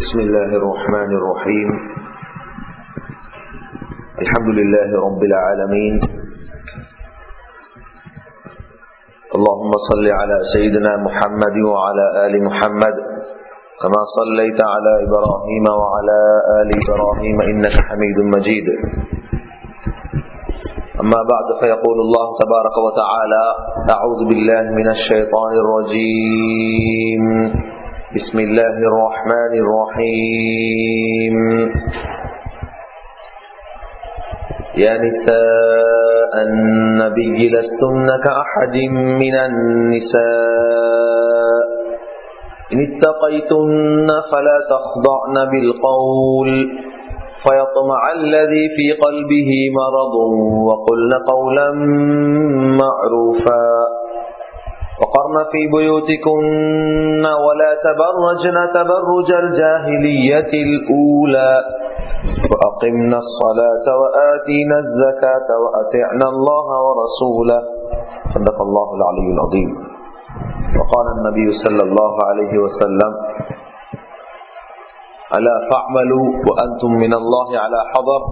بسم الله الرحمن الرحيم الحمد لله رب العالمين اللهم صل على سيدنا محمد وعلى آل محمد كما صليت على إبراهيم وعلى آل إبراهيم إنك حميد مجيد أما بعد فيقول الله تبارك وتعالى أعوذ بالله من الشيطان الرجيم بسم الله الرحمن الرحيم يا نساء النبي لستن كأحد من النساء إن اتقيتن فلا تخضعن بالقول فيطمع الذي في قلبه مرض وقلن قولا معروفا وقرن في بيوتكن ولا تبرجن تبرج الجاهلية الأولى وأقمنا الصلاة وآتينا الزكاة وأطعنا الله ورسوله صدق الله العلي العظيم وقال النبي صلى الله عليه وسلم ألا فاعملوا وأنتم من الله على حضر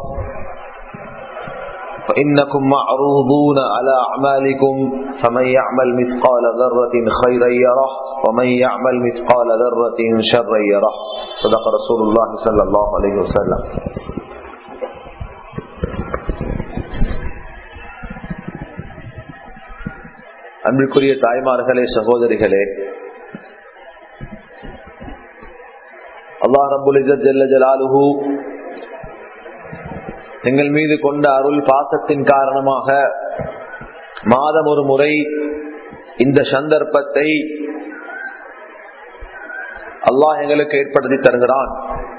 فإنكم معروضون على أعمالكم فمن يعمل مثقال ذرة خيرا يره ومن يعمل مثقال ذرة شرا يره صدق رسول الله صلى الله عليه وسلم அன்பிற்குரிய தாய்மார்களே சகோதரிகளே அல்லா ரபுல் ஜல்ல ஜலாலுஹு எங்கள் மீது கொண்ட அருள் பாசத்தின் காரணமாக மாதம் ஒரு முறை இந்த சந்தர்ப்பத்தை அல்லாஹ் எங்களுக்கு ஏற்படுத்தி தருகிறான்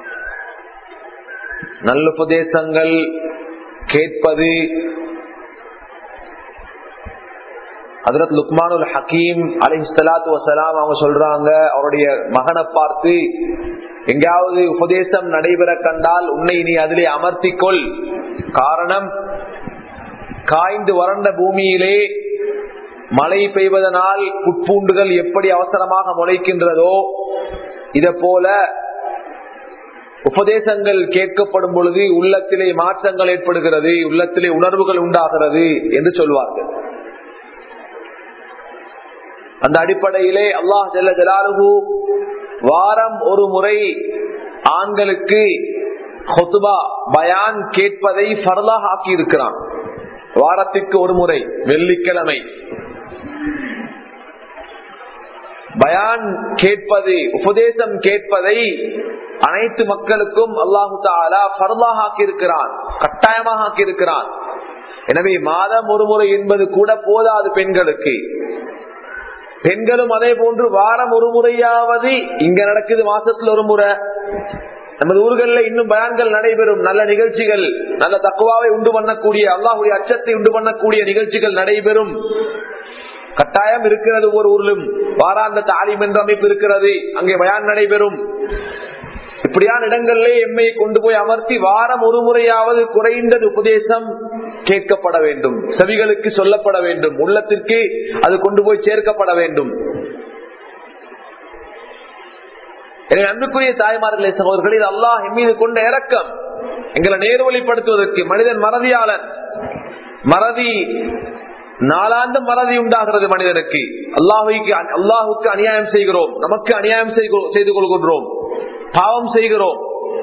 நல்லுபதேசங்கள் கேட்பது ஹதரத் லுக்மானுல் ஹக்கீம் அலி சலாத்து வசலாம் அவங்க சொல்றாங்க அவருடைய மகனை பார்த்து எங்காவது உபதேசம் நடைபெற கண்டால் உன்னை நீ அதிலே அமர்த்திக்கொள் காரணம் காய்ந்து வறண்ட பூமியிலே மழை பெய்வதனால் புட்பூண்டுகள் எப்படி அவசரமாக முளைக்கின்றதோ இத போல உபதேசங்கள் கேட்கப்படும் பொழுது உள்ளத்திலே மாற்றங்கள் ஏற்படுகிறது உள்ளத்திலே உணர்வுகள் உண்டாகிறது என்று சொல்வார்கள் அந்த அடிப்படையிலே அல்லாஹ் ஜல்ல ஜலாலுகு வாரம் ஒரு முறை ஆண்களுக்கு ஹொசுபா பயான் கேட்பதை ஃபர்லாக ஆக்கி இருக்கிறான் வாரத்திற்கு ஒரு முறை வெள்ளிக்கிழமை பயான் கேட்பது உபதேசம் கேட்பதை அனைத்து மக்களுக்கும் அல்லாஹு தாலா ஃபர்லாக ஆக்கி இருக்கிறான் கட்டாயமாக ஆக்கி இருக்கிறான் எனவே மாதம் ஒரு முறை என்பது கூட போதாது பெண்களுக்கு பெண்களும் அதே போன்று வாரம் ஒரு முறையாவது இங்க நடக்குது மாசத்துல ஒரு முறை நமது ஊர்களில் இன்னும் பயான்கள் நடைபெறும் நல்ல நிகழ்ச்சிகள் நல்ல தக்குவாவை உண்டு பண்ணக்கூடிய அல்லாஹுடைய அச்சத்தை உண்டு பண்ணக்கூடிய நிகழ்ச்சிகள் நடைபெறும் கட்டாயம் இருக்கிறது ஒவ்வொரு ஊரிலும் வாராந்த தாலிம் என்ற அமைப்பு இருக்கிறது அங்கே பயான் நடைபெறும் இப்படியான இடங்களிலே எம்மை கொண்டு போய் அமர்த்தி வாரம் ஒரு முறையாவது குறைந்தது உபதேசம் கேட்கப்பட வேண்டும் செவிகளுக்கு சொல்லப்பட வேண்டும் உள்ளத்திற்கு அது கொண்டு போய் சேர்க்கப்பட வேண்டும் எனவே அன்புக்குரிய தாய்மார்களே சகோதரர்கள் இது அல்லாஹ் மீது கொண்ட இறக்கம் எங்களை நேர்வழிப்படுத்துவதற்கு மனிதன் மறதியாளன் மறதி நாளாண்டு மறதி உண்டாகிறது மனிதனுக்கு அல்லாஹுக்கு அல்லாஹுக்கு அநியாயம் செய்கிறோம் நமக்கு அநியாயம் செய்து கொள்கின்றோம் பாவம் செய்கிறோம்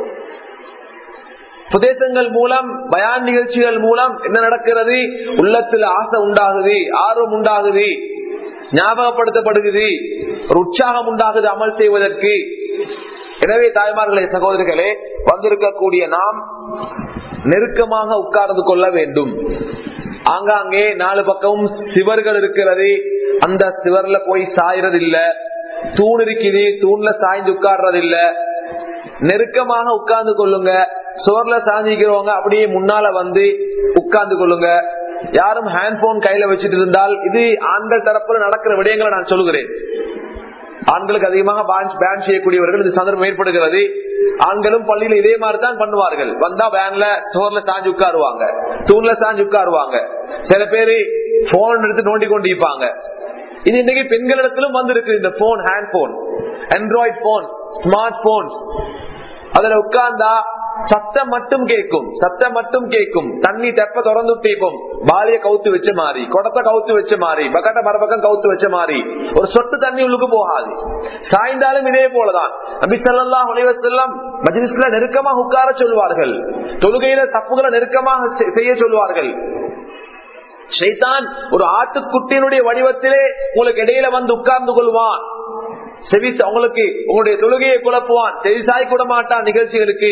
சுதேசங்கள் மூலம் பயான் நிகழ்ச்சிகள் மூலம் என்ன நடக்கிறது உள்ளத்தில் ஆசை உண்டாகுது ஆர்வம் உண்டாகுது ஞாபகப்படுத்தப்படுகிறது ஒரு உற்சாகம் உண்டாகுது அமல் செய்வதற்கு எனவே தாய்மார்களே சகோதரிகளே வந்திருக்கக்கூடிய நாம் நெருக்கமாக உட்கார்ந்து கொள்ள வேண்டும் ஆங்காங்கே நாலு பக்கமும் சிவர்கள் இருக்கிறது அந்த சிவர்ல போய் சாயறது இல்ல தூண் இருக்குது தூண்ல சாய்ந்து உட்கார்றது இல்ல நெருக்கமாக உட்கார்ந்து கொள்ளுங்க சோர்ல சாஞ்சிக்கிறவங்க அப்படியே முன்னால வந்து உட்கார்ந்து கொள்ளுங்க யாரும் ஹேண்ட் போன் கையில வச்சுட்டு இருந்தால் இது ஆண்கள் தரப்புல நடக்கிற விடயங்களை நான் சொல்லுகிறேன் ஆண்களுக்கு அதிகமாக பேன் செய்யக்கூடியவர்கள் இந்த சந்தர்ப்பம் ஏற்படுகிறது ஆண்களும் பள்ளியில இதே மாதிரி தான் பண்ணுவார்கள் வந்தா வேன்ல சோர்ல சாஞ்சு உட்காருவாங்க தூண்ல சாஞ்சு உட்காருவாங்க சில பேரு போன் எடுத்து நோண்டி கொண்டு இருப்பாங்க இது இன்னைக்கு பெண்களிடத்திலும் வந்திருக்கு இந்த phone hand phone Android phone smart phone அதுல உட்கார்ந்தா சத்தம் மட்டும் கேட்கும் சத்தம் மட்டும் கேட்கும் தண்ணி தெப்ப திறந்து தீப்போம் பாலிய கவுத்து வச்ச மாதிரி குடத்தை கவுத்து வச்ச மாதிரி பக்கட்ட மரபக்கம் கவுத்து வச்ச மாதிரி ஒரு சொட்டு தண்ணி உள்ளுக்கு போகாது சாய்ந்தாலும் இதே போலதான் நபி ஸல்லல்லாஹு அலைஹி வஸல்லம் மஜ்லிஸ்ல நெருக்கமாக உட்கார சொல்வார்கள் தொழுகையில தப்புகளை நெருக்கமாக செ- செய்ய சொல்வார்கள் ஷைத்தான் ஒரு ஆட்டுக்குட்டியினுடைய வடிவத்திலே உங்களுக்கு இடையில வந்து உட்கார்ந்து கொள்வான் செவி உங்களுக்கு உங்களுடைய தொழுகையை குழப்புவான் செவிசாய் கூட மாட்டான் நிகழ்ச்சிகளுக்கு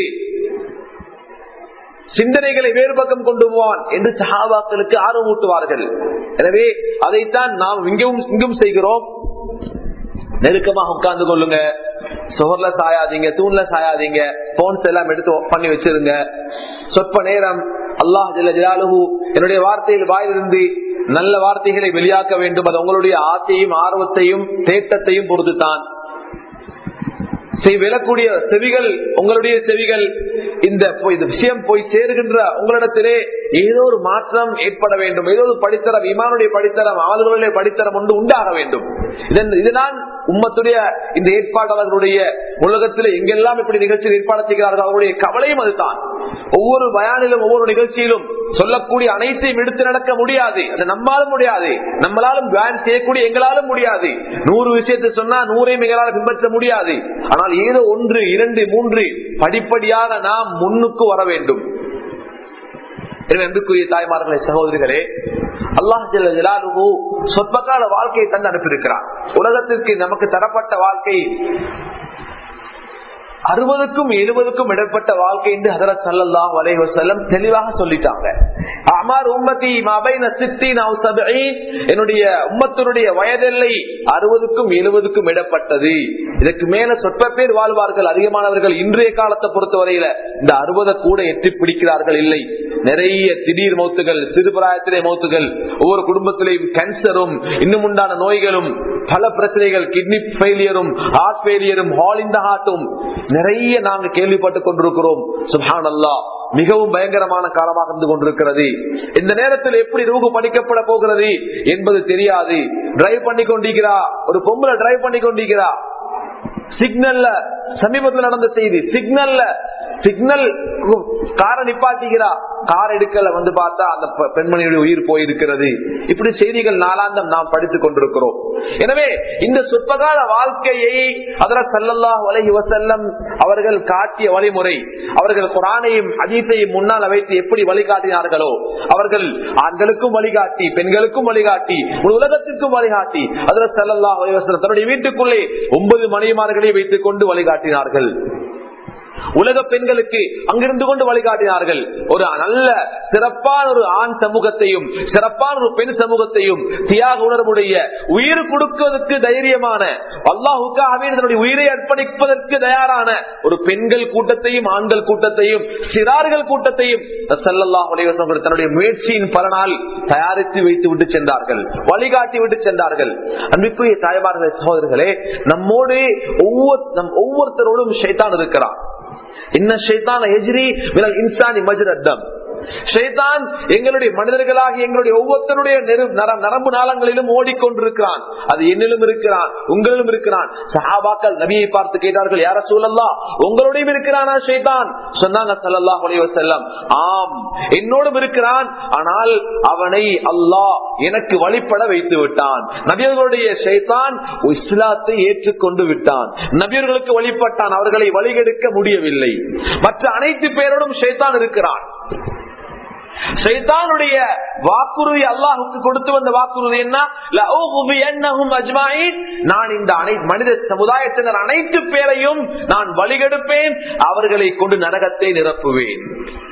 சிந்தனைகளை வேறு பக்கம் கொண்டு போவான் என்று சஹாபாக்களுக்கு ஆர்வம் ஊட்டுவார்கள் எனவே அதைத்தான் நாம் இங்கும் இங்கும் செய்கிறோம் நெருக்கமாக உட்கார்ந்து கொள்ளுங்க சுவர்ல சாயாதீங்க தூண்ல சாயாதீங்க போன்ஸ் எல்லாம் எடுத்து பண்ணி வச்சிருங்க சொற்ப நேரம் அல்லாஹ் ஜல்ல ஜலாலுஹு என்னுடைய வார்த்தையில் வாயிலிருந்து நல்ல வார்த்தைகளை வெளியாக்க வேண்டும் அது உங்களுடைய ஆசையும் ஆர்வத்தையும் தேட்டத்தையும் பொறுத்துத்தான் செய் விழக்கூடிய செவிகள் உங்களுடைய செவிகள் இந்த போய்- இந்த விஷயம் போய் சேருகின்ற உங்களிடத்திலே ஏதோ ஒரு மாற்றம் ஏற்பட வேண்டும் ஏதோ ஒரு படித்தரம் இமானுடைய படித்தரம் ஆளுகளுடைய படித்தரம் ஒன்று உண்டாக வேண்டும் இதன் இதுதான் உம்மத்துடைய இந்த ஏற்பாட்டாளர்களுடைய உலகத்தில் எங்கெல்லாம் இப்படி நிகழ்ச்சியில் ஏற்பாடு செய்கிறார்கள் அவருடைய கவலையும் அதுதான் ஒவ்வொரு பயானிலும் ஒவ்வொரு நிகழ்ச்சியிலும் சொல்லக்கூடிய அனைத்தையும் எடுத்து நடக்க முடியாது அது நம்மாலும் முடியாது நம்மளாலும் பயன் செய்யக்கூடிய எங்களாலும் முடியாது நூறு விஷயத்தை சொன்னா நூறையும் எங்களால் பின்பற்ற முடியாது ஆனால் ஏதோ ஒன்று இரண்டு மூன்று படிப்படியாக நாம் முன்னுக்கு வர வேண்டும் எனவே அன்புக்குரிய தாய்மார்களே சகோதரிகளே அல்லாஹ் ஜல்ல ஜலாலுஹு சொற்பகால வாழ்க்கையை தந்து அனுப்பியிருக்கிறார் உலகத்திற்கு நமக்கு தரப்பட்ட வாழ்க்கை அறுபதுக்கும் எழுபதுக்கும் இடப்பட்ட வாழ்க்கை என்று ஹதரத் சல்லல்லாஹு அலைஹி வஸல்லம் தெளிவாக சொல்லிட்டாங்க அமார் உம்மதி மபைன சித்தீன் அவ் சபஈன் என்னுடைய உம்மத்தினுடைய வயதெல்லை அறுபதுக்கும் எழுபதுக்கும் இடப்பட்டது இதற்கு மேல சொற்ப பேர் வாழ்வார்கள் அதிகமானவர்கள் இன்றைய காலத்தை பொறுத்தவரையில இந்த அறுபதை கூட எட்டி பிடிக்கிறார்கள் இல்லை நிறைய திடீர் மௌத்துகள் சிறுபிராயத்திலே மௌத்துகள் ஒவ்வொரு குடும்பத்திலேயும் கேன்சரும் இன்னும் உண்டான நோய்களும் பல பிரச்சனைகள் கிட்னி ஃபெயிலியரும் ஹார்ட் ஃபெயிலியரும் ஹால் இந்த ஹார்ட்டும் நிறைய நாங்க கேள்விப்பட்டுக் கொண்டிருக்கிறோம் சுபான் அல்லா மிகவும் பயங்கரமான காலமாக இருந்து கொண்டிருக்கிறது இந்த நேரத்தில் எப்படி ரூபு படிக்கப்பட போகிறது என்பது தெரியாது டிரைவ் பண்ணி கொண்டிருக்கிறா ஒரு பொம்பளை டிரைவ் பண்ணி கொண்டிருக்கிறா சிக்னல்ல சமீபத்தில் நடந்த செய்தி சிக்னல்ல சிக்னல் காரை நிப்பாட்டிக்கிறா கார் எடுக்கல வந்து பார்த்தா அந்த பெ- பெண்மணியுடைய உயிர் போயிருக்கிறது இப்படி செய்திகள் நாளாந்தம் நாம் படித்துக் கொண்டிருக்கிறோம் எனவே இந்த சொற்பகால வாழ்க்கையை அதர சல்லல்லாஹு அலைஹி வஸல்லம் அவர்கள் காட்டிய வழிமுறை அவர்கள் குரானையும் அதீத்தையும் முன்னால் வைத்து எப்படி வழிகாட்டினார்களோ அவர்கள் ஆண்களுக்கும் வழிகாட்டி பெண்களுக்கும் வழிகாட்டி ஒரு உலகத்திற்கும் வழிகாட்டி அதர சல்லல்லாஹு அலைஹி வஸல்லம் தன்னுடைய வீட்டுக்குள்ளே ஒன்பது மணிமார்களை வைத்துக் கொண்டு வழிகாட்டினார்கள் உலக பெண்களுக்கு அங்கிருந்து கொண்டு வழிகாட்டினார்கள் ஒரு நல்ல சிறப்பான ஒரு ஆண் சமூகத்தையும் சிறப்பான ஒரு பெண் சமூகத்தையும் தியாக உணர்வுடைய உயிர் கொடுப்பதற்கு தைரியமான அல்லாஹுக்காகவே தன்னுடைய உயிரை அர்ப்பணிப்பதற்கு தயாரான ஒரு பெண்கள் கூட்டத்தையும் ஆண்கள் கூட்டத்தையும் சிறார்கள் கூட்டத்தையும் ஸல்லல்லாஹு அலைஹி வஸல்லம் தன்னுடைய முயற்சியின் பலனால் தயாரித்து வைத்து விட்டு சென்றார்கள் வழிகாட்டி விட்டு சென்றார்கள் அன்புக்குரிய தாய்மார்களே சகோதரர்களே நம்மோடு ஒவ்வொரு நம் ஒவ்வொருத்தரோடும் ஷைத்தான் இருக்கிறான் இன்ன ஷைத்தான எஜிரி விரல் இன்சானி மஜ்ரத்தம் ஷைத்தான் எங்களுடைய மனிதர்களாக எங்களுடைய ஒவ்வொருத்தருடைய நெரு- நர- நரம்பு நாளங்களிலும் ஓடிக்கொண்டிருக்கிறான் அது என்னிலும் இருக்கிறான் உங்களிலும் இருக்கிறான் சஹாபாக்கள் நபியை பார்த்து கேட்டார்கள் யார சூழல்லா உங்களோடையும் இருக்கிறானா ஷைத்தான் சொன்னாங்க சல்லல்லாஹு அலைஹி வஸல்லம் ஆம் என்னோடும் இருக்கிறான் ஆனால் அவனை அல்லாஹ் எனக்கு வழிபட வைத்து விட்டான் நபியர்களுடைய ஷைத்தான் இஸ்லாத்தை ஏற்றுக்கொண்டு விட்டான் நபியர்களுக்கு வழிபட்டான் அவர்களை வழிகெடுக்க முடியவில்லை மற்ற அனைத்து பேரோடும் ஷைத்தான் இருக்கிறான் ஷைத்தானுடைய வாக்குறுதி அல்லாஹுக்கு கொடுத்து வந்த வாக்குறுதி என்ன லஅூகுபியன்னஹும் அஜ்மாயின். நான் இந்த அனை மனித சமுதாயத்தினர் அனைத்து பேரையும் நான் வழிகெடுப்பேன் அவர்களை கொண்டு நரகத்தை நிரப்புவேன்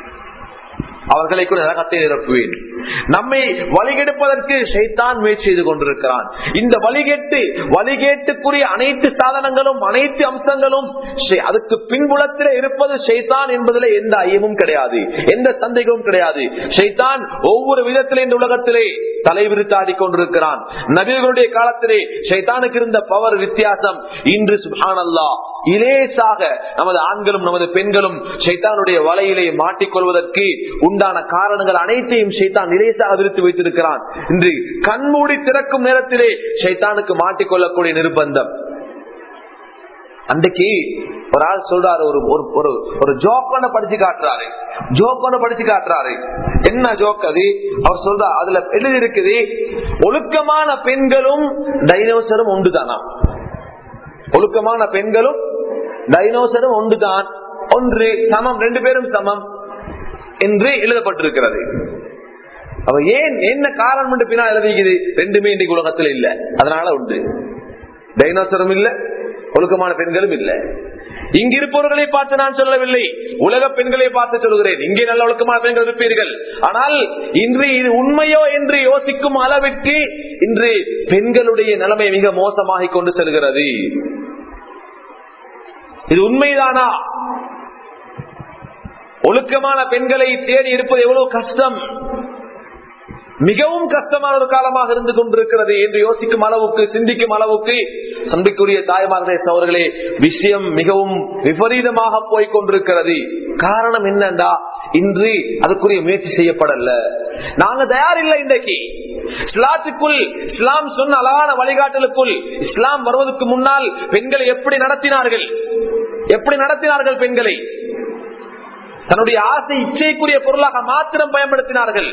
அவர்களை கூட நரகத்தை நிரப்புவேன் நம்மை வழிகெடுப்பதற்கு ஷைத்தான் முயற்சி செய்து கொண்டிருக்கிறான் இந்த வழிகேட்டு வழிகேட்டுக்குரிய அனைத்து சாதனங்களும் அனைத்து அம்சங்களும் ஷை- அதுக்கு பின்புலத்தில் இருப்பது ஷைத்தான் என்பதில் எந்த ஐயமும் கிடையாது எந்த சந்தேகமும் கிடையாது ஷைத்தான் ஒவ்வொரு விதத்திலே இந்த உலகத்திலே தலைவிரித்தாடி கொண்டிருக்கிறான் நபிகளுடைய காலத்திலே ஷைத்தானுக்கு இருந்த பவர் வித்தியாசம் இன்று சுபானல்லா இலேசாக நமது ஆண்களும் நமது பெண்களும் ஷைத்தானுடைய வலையிலே மாட்டிக்கொள்வதற்கு உண்டான காரணங்கள் அனைத்தையும் ஷைத்தான் இலேசாக விரித்து வைத்திருக்கிறான் இன்று கண்மூடி திறக்கும் நேரத்திலே ஷைத்தானுக்கு மாட்டிக்கொள்ளக்கூடிய நிர்பந்தம் அன்றைக்கு ஒரு ஆள் சொல்றாரு ஒரு ஒரு ஒரு ஒரு ஜோக் ஒண்ண படிச்சு காட்டுறாரு ஜோக் ஒண்ண படிச்சு காட்டுறாரு என்ன ஜோக் அது அவர் சொல்றாரு அதுல எழுதி இருக்குது ஒழுக்கமான பெண்களும் டைனோசரும் ஒன்றுதானா ஒழுக்கமான பெண்களும் டைனோசரும் ஒன்றுதான் ஒன்று சமம் ரெண்டு பேரும் சமம் என்று எழுதப்பட்டிருக்கிறது அவ ஏன் என்ன காரணம் என்று பின்னால் எழுதிக்குது ரெண்டுமே இன்றைக்கு உலகத்தில் இல்ல அதனால உண்டு டைனோசரும் இல்ல ஒழுக்கமான பெண்களும் இல்ல இங்க இருப்பவர்களை பார்த்து நான் சொல்லவில்லை உலக பெண்களை பார்த்து சொல்கிறேன் இங்கே நல்ல ஒழுக்கமான பெண்கள் இருப்பீர்கள் ஆனால் இன்று இது உண்மையோ என்று யோசிக்கும் அளவிற்கு இன்று பெண்களுடைய நிலைமை மிக மோசமாகி கொண்டு செல்கிறது இது உண்மைதானா ஒழுக்கமான பெண்களை தேடி இருப்பது எவ்வளவு கஷ்டம் மிகவும் கஷ்டமான ஒரு காலமாக இருந்து கொண்டிருக்கிறது என்று யோசிக்கும் அளவுக்கு சிந்திக்கும் அளவுக்கு சந்திக்குரிய தாய்மார்களே சவர்களே விஷயம் மிகவும் விபரீதமாக போய் கொண்டிருக்கிறது காரணம் என்னண்டா இன்று அதுக்குரிய முயற்சி செய்யப்படல நாங்க தயாரில்லை இன்றைக்கு இஸ்லாத்துக்குள் இஸ்லாம் சொன்ன அழகான வழிகாட்டலுக்குள் இஸ்லாம் வருவதற்கு முன்னால் பெண்களை எப்படி நடத்தினார்கள் எப்படி நடத்தினார்கள் பெண்களை தன்னுடைய ஆசை இச்சைக்குரிய பொருளாக மாத்திரம் பயன்படுத்தினார்கள்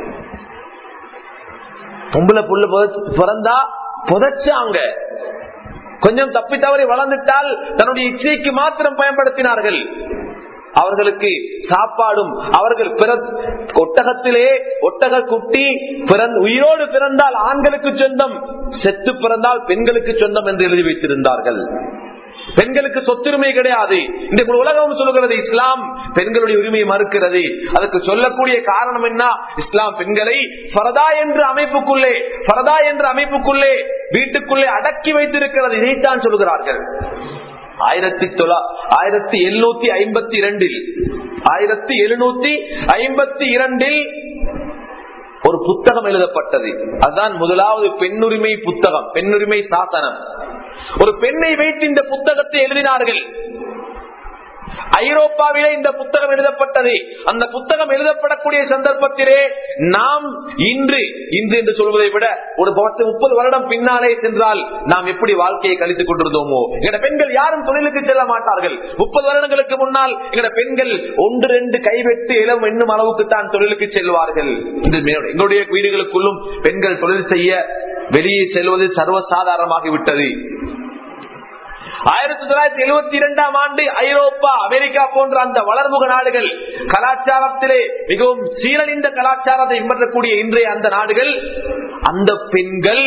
பொம்பளை புள்ள பிறந்தா புதைச்சாங்க கொஞ்சம் தப்பி தவறி வளர்ந்துட்டால் தன்னுடைய இச்சைக்கு மாத்திரம் பயன்படுத்தினார்கள் அவர்களுக்கு சாப்பாடும் அவர்கள் ஒட்டகத்திலே ஒட்டக குட்டி உயிரோடு பிறந்தால் ஆண்களுக்கு சொந்தம் செத்து பிறந்தால் பெண்களுக்கு சொந்தம் என்று எழுதி வைத்திருந்தார்கள் பெண்களுக்கு சொத்துரிமை கிடையாது இந்த உலகம் சொல்லுகிறது இஸ்லாம் பெண்களுடைய உரிமையை மறுக்கிறது அதுக்கு சொல்லக்கூடிய காரணம் என்ன இஸ்லாம் பெண்களை பரதா என்ற அமைப்புக்குள்ளே பரதா என்ற அமைப்புக்குள்ளே வீட்டுக்குள்ளே அடக்கி வைத்திருக்கிறது இதைத்தான் சொல்லுகிறார்கள் ஆயிரத்தி தொள்ளா ஆயிரத்தி எழுநூத்தி ஐம்பத்தி இரண்டில் ஆயிரத்தி எழுநூத்தி ஐம்பத்தி இரண்டில் ஒரு புத்தகம் எழுதப்பட்டது அதுதான் முதலாவது பெண்ணுரிமை புத்தகம் பெண்ணுரிமை சாசனம் ஒரு பெண்ணை வைத்து இந்த புத்தகத்தை எழுதினார்கள் ஐரோப்பாவிலே இந்த புத்தகம் எழுதப்பட்டது அந்த புத்தகம் எழுதப்படக்கூடிய சந்தர்ப்பத்திலே நாம் இன்று இன்று என்று சொல்வதை விட ஒரு பத்து முப்பது வருடம் பின்னாலே சென்றால் நாம் எப்படி வாழ்க்கையை கழித்துக் கொண்டிருந்தோமோ எங்கட பெண்கள் யாரும் தொழிலுக்கு செல்ல மாட்டார்கள் முப்பது வருடங்களுக்கு முன்னால் எங்கட பெண்கள் ஒன்று ரெண்டு கைவெட்டு இளம் என்னும் அளவுக்கு தான் தொழிலுக்கு செல்வார்கள் எங்களுடைய வீடுகளுக்குள்ளும் பெண்கள் தொழில் செய்ய வெளியே செல்வது சர்வசாதாரணமாகிவிட்டது ஆயிரத்தி தொள்ளாயிரத்தி எழுபத்தி இரண்டாம் ஆண்டு ஐரோப்பா அமெரிக்கா போன்ற அந்த வளர்முக நாடுகள் கலாச்சாரத்திலே மிகவும் சீரழிந்த கலாச்சாரத்தை பின்பற்றக்கூடிய இன்றைய அந்த நாடுகள் அந்த பெண்கள்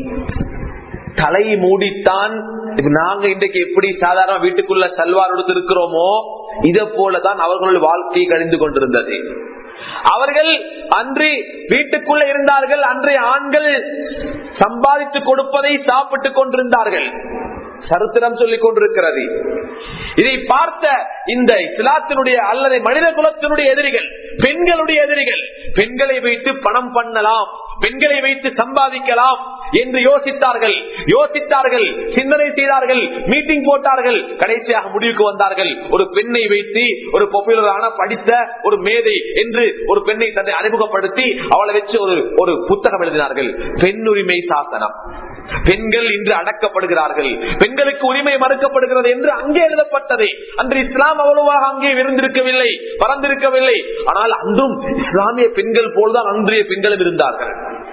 தலை மூடித்தான் நாங்க இன்றைக்கு எப்படி சாதாரண வீட்டுக்குள்ள சல்வார் எடுத்து இருக்கிறோமோ இதை போலதான் அவர்களுடைய வாழ்க்கையை கழிந்து கொண்டிருந்தது அவர்கள் அன்று வீட்டுக்குள்ள இருந்தார்கள் அன்றைய ஆண்கள் சம்பாதித்து கொடுப்பதை சாப்பிட்டுக் கொண்டிருந்தார்கள் சரித்திரம் சொல்லிக் கொண்டிருக்கிறது இதை பார்த்த இந்த இஸ்லாத்தினுடைய அல்லது மனித குலத்தினுடைய எதிரிகள் பெண்களுடைய எதிரிகள் பெண்களை வைத்து பணம் பண்ணலாம் பெண்களை வைத்து சம்பாதிக்கலாம் என்று யோசித்தார்கள் யோசித்தார்கள் சிந்தனை செய்தார்கள் மீட்டிங் போட்டார்கள் கடைசியாக முடிவுக்கு வந்தார்கள் ஒரு பெண்ணை வைத்து ஒரு பாப்புலரான படித்த ஒரு மேதை என்று ஒரு பெண்ணை தன்னை அறிமுகப்படுத்தி அவளை வச்சு ஒரு ஒரு புத்தகம் எழுதினார்கள் பெண்ணுரிமை சாசனம் பெண்கள் இன்று அடக்கப்படுகிறார்கள் பெண்களுக்கு உரிமை மறுக்கப்படுகிறது என்று அங்கே எழுதப்பட்டது அன்று இஸ்லாம் அவ்வளவாக அங்கே விருந்திருக்கவில்லை பறந்திருக்கவில்லை ஆனால் அன்றும் இஸ்லாமிய பெண்கள் போல்தான் அன்றைய பெண்களும் இருந்தார்கள்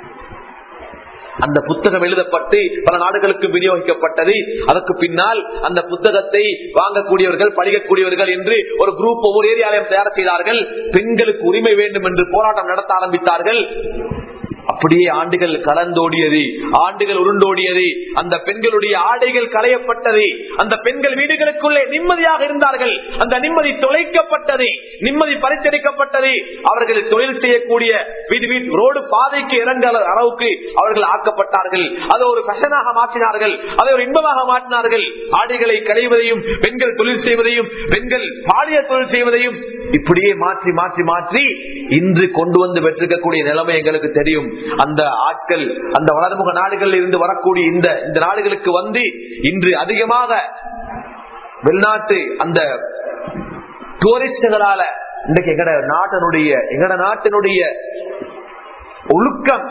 அந்த புத்தகம் எழுதப்பட்டு பல நாடுகளுக்கு விநியோகிக்கப்பட்டது அதற்கு பின்னால் அந்த புத்தகத்தை வாங்கக்கூடியவர்கள் படிக்கக்கூடியவர்கள் என்று ஒரு குரூப் ஒவ்வொரு ஏரியாலையும் தயார் செய்தார்கள் பெண்களுக்கு உரிமை வேண்டும் என்று போராட்டம் நடத்த ஆரம்பித்தார்கள் அப்படியே ஆண்டுகள் கலந்தோடியது ஆண்டுகள் உருண்டோடியது அந்த பெண்களுடைய ஆடைகள் களையப்பட்டது அந்த பெண்கள் வீடுகளுக்குள்ளே நிம்மதியாக இருந்தார்கள் அந்த நிம்மதி தொலைக்கப்பட்டது நிம்மதி பறிச்சடிக்கப்பட்டது அவர்கள் தொழில் செய்யக்கூடிய வீடு வீட்டு ரோடு பாதைக்கு இறங்க அளவுக்கு அவர்கள் ஆக்கப்பட்டார்கள் அதை ஒரு ஃபேஷனாக மாற்றினார்கள் அதை ஒரு இன்பமாக மாற்றினார்கள் ஆடைகளை களைவதையும் பெண்கள் தொழில் செய்வதையும் பெண்கள் பாலிய தொழில் செய்வதையும் இப்படியே மாற்றி மாற்றி மாற்றி இன்று கொண்டு வந்து பெற்றிருக்கக்கூடிய நிலைமை எங்களுக்கு தெரியும் அந்த ஆட்கள் அந்த வளர்முக நாடுகளில் இருந்து வரக்கூடிய இந்த இந்த நாடுகளுக்கு வந்து இன்று அதிகமாக வெளிநாட்டு அந்த டூரிஸ்டுகளால இன்றைக்கு எங்கட நாட்டினுடைய எங்கட நாட்டினுடைய ஒழுக்கம்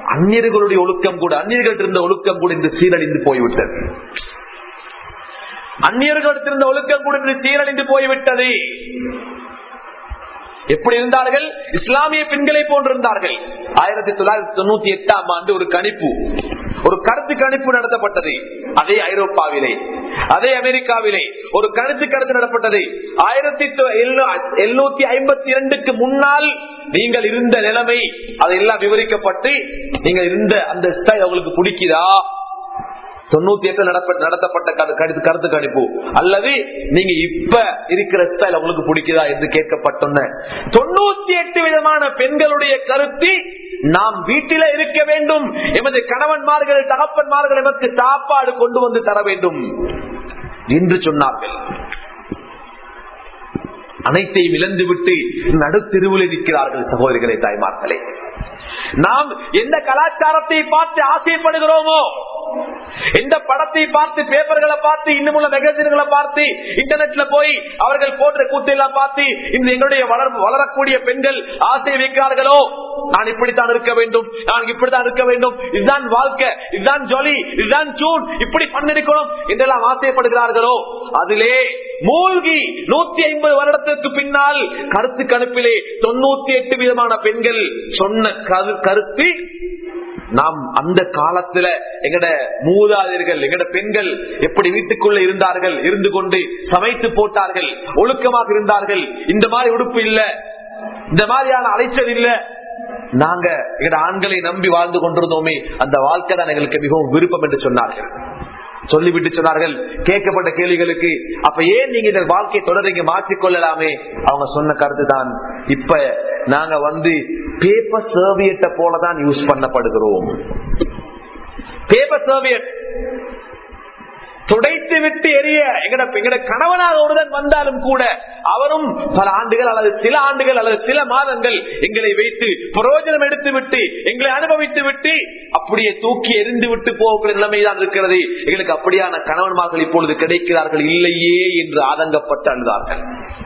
அந்நியர்களுடைய ஒழுக்கம் கூட அந்நியர்கள் இருந்த ஒழுக்கம் கூட இந்த சீரழிந்து போய்விட்டது அந்நியர்களிடத்திருந்த ஒழுக்கம் கூட சீரழிந்து போய்விட்டது எப்படி இருந்தார்கள் இஸ்லாமிய பெண்களை போன்றிருந்தார்கள் ஆயிரத்தி தொள்ளாயிரத்தி தொண்ணூத்தி எட்டாம் ஆண்டு ஒரு கணிப்பு ஒரு கருத்து கணிப்பு நடத்தப்பட்டது அதே ஐரோப்பாவிலே அதே அமெரிக்காவிலே ஒரு கருத்து கருத்து நடத்தப்பட்டது ஆயிரத்தி எழுநூத்தி ஐம்பத்தி இரண்டுக்கு முன்னால் நீங்கள் இருந்த நிலைமை அதெல்லாம் விவரிக்கப்பட்டு நீங்கள் இருந்த அந்த ஸ்டைல் உங்களுக்கு பிடிக்குதா தொண்ணூத்தி எட்டு நடத்தப்பட்ட கருத்து கருத்து கணிப்பு அல்லது நீங்க இப்ப இருக்கிற ஸ்டைல் உங்களுக்கு பிடிக்குதா என்று கேட்கப்பட்டோன்ன தொண்ணூத்தி எட்டு விதமான பெண்களுடைய கருத்து நாம் வீட்டில இருக்க வேண்டும் எமது கணவன்மார்கள் தகப்பன்மார்கள் எமக்கு சாப்பாடு கொண்டு வந்து தர வேண்டும் என்று சொன்னார்கள் அனைத்தையும் இழந்துவிட்டு நடுத்தெருவில் இருக்கிறார்கள் சகோதரிகளை தாய்மார்களே நாம் எந்த கலாச்சாரத்தை பார்த்து ஆசைப்படுகிறோமோ எந்த படத்தை பார்த்து பேப்பர்களை பார்த்து இன்னும் உள்ள மெகசின்களை பார்த்து இன்டர்நெட்ல போய் அவர்கள் போன்ற கூத்தையெல்லாம் பார்த்து இந்த எங்களுடைய வளரக்கூடிய பெண்கள் ஆசை வைக்கிறார்களோ நான் இப்படித்தான் இருக்க வேண்டும் நான் இப்படித்தான் இருக்க வேண்டும் இதுதான் வாழ்க்கை இதுதான் ஜொலி இதுதான் ஜூன் இப்படி பண்ணிருக்கணும் என்றெல்லாம் ஆசைப்படுகிறார்களோ அதிலே மூழ்கி நூத்தி ஐம்பது வருடத்திற்கு பின்னால் கருத்து கணிப்பிலே தொண்ணூத்தி எட்டு விதமான பெண்கள் சொன்ன கருத்து நாம் அந்த காலத்துல எங்கட மூதாதையர்கள் எங்கட பெண்கள் எப்படி வீட்டுக்குள்ள இருந்தார்கள் இருந்து கொண்டு சமைத்து போட்டார்கள் ஒழுக்கமாக இருந்தார்கள் இந்த மாதிரி உடுப்பு இல்ல இந்த மாதிரியான அலைச்சல் இல்ல நாங்க எங்கட ஆண்களை நம்பி வாழ்ந்து கொண்டிருந்தோமே அந்த வாழ்க்கை தான் எங்களுக்கு மிகவும் விருப்பம் என்று சொன்னார்கள் சொல்லிவிட்டு சொன்னார்கள் கேட்கப்பட்ட கேள்விகளுக்கு அப்ப ஏன் நீங்க இந்த வாழ்க்கையை தொடர்ந்து மாற்றிக் கொள்ளலாமே அவங்க சொன்ன கருத்து தான் இப்ப நாங்க வந்து பேப்பர் சர்வியட்டை போலதான் யூஸ் பண்ணப்படுகிறோம் பேப்பர் சர்வியட் துடைத்து விட்டு எரிய எங்கட எங்கட கணவனாக ஒருடன் வந்தாலும் கூட அவரும் பல ஆண்டுகள் அல்லது சில ஆண்டுகள் அல்லது சில மாதங்கள் எங்களை வைத்து பிரயோஜனம் எடுத்து விட்டு எங்களை அனுபவித்து விட்டு அப்படியே தூக்கி எரிந்து விட்டு போகக்கூடிய நிலைமைதான் இருக்கிறது எங்களுக்கு அப்படியான கணவன்மார்கள் இப்பொழுது கிடைக்கிறார்கள் இல்லையே என்று ஆதங்கப்பட்டு அழுதார்கள்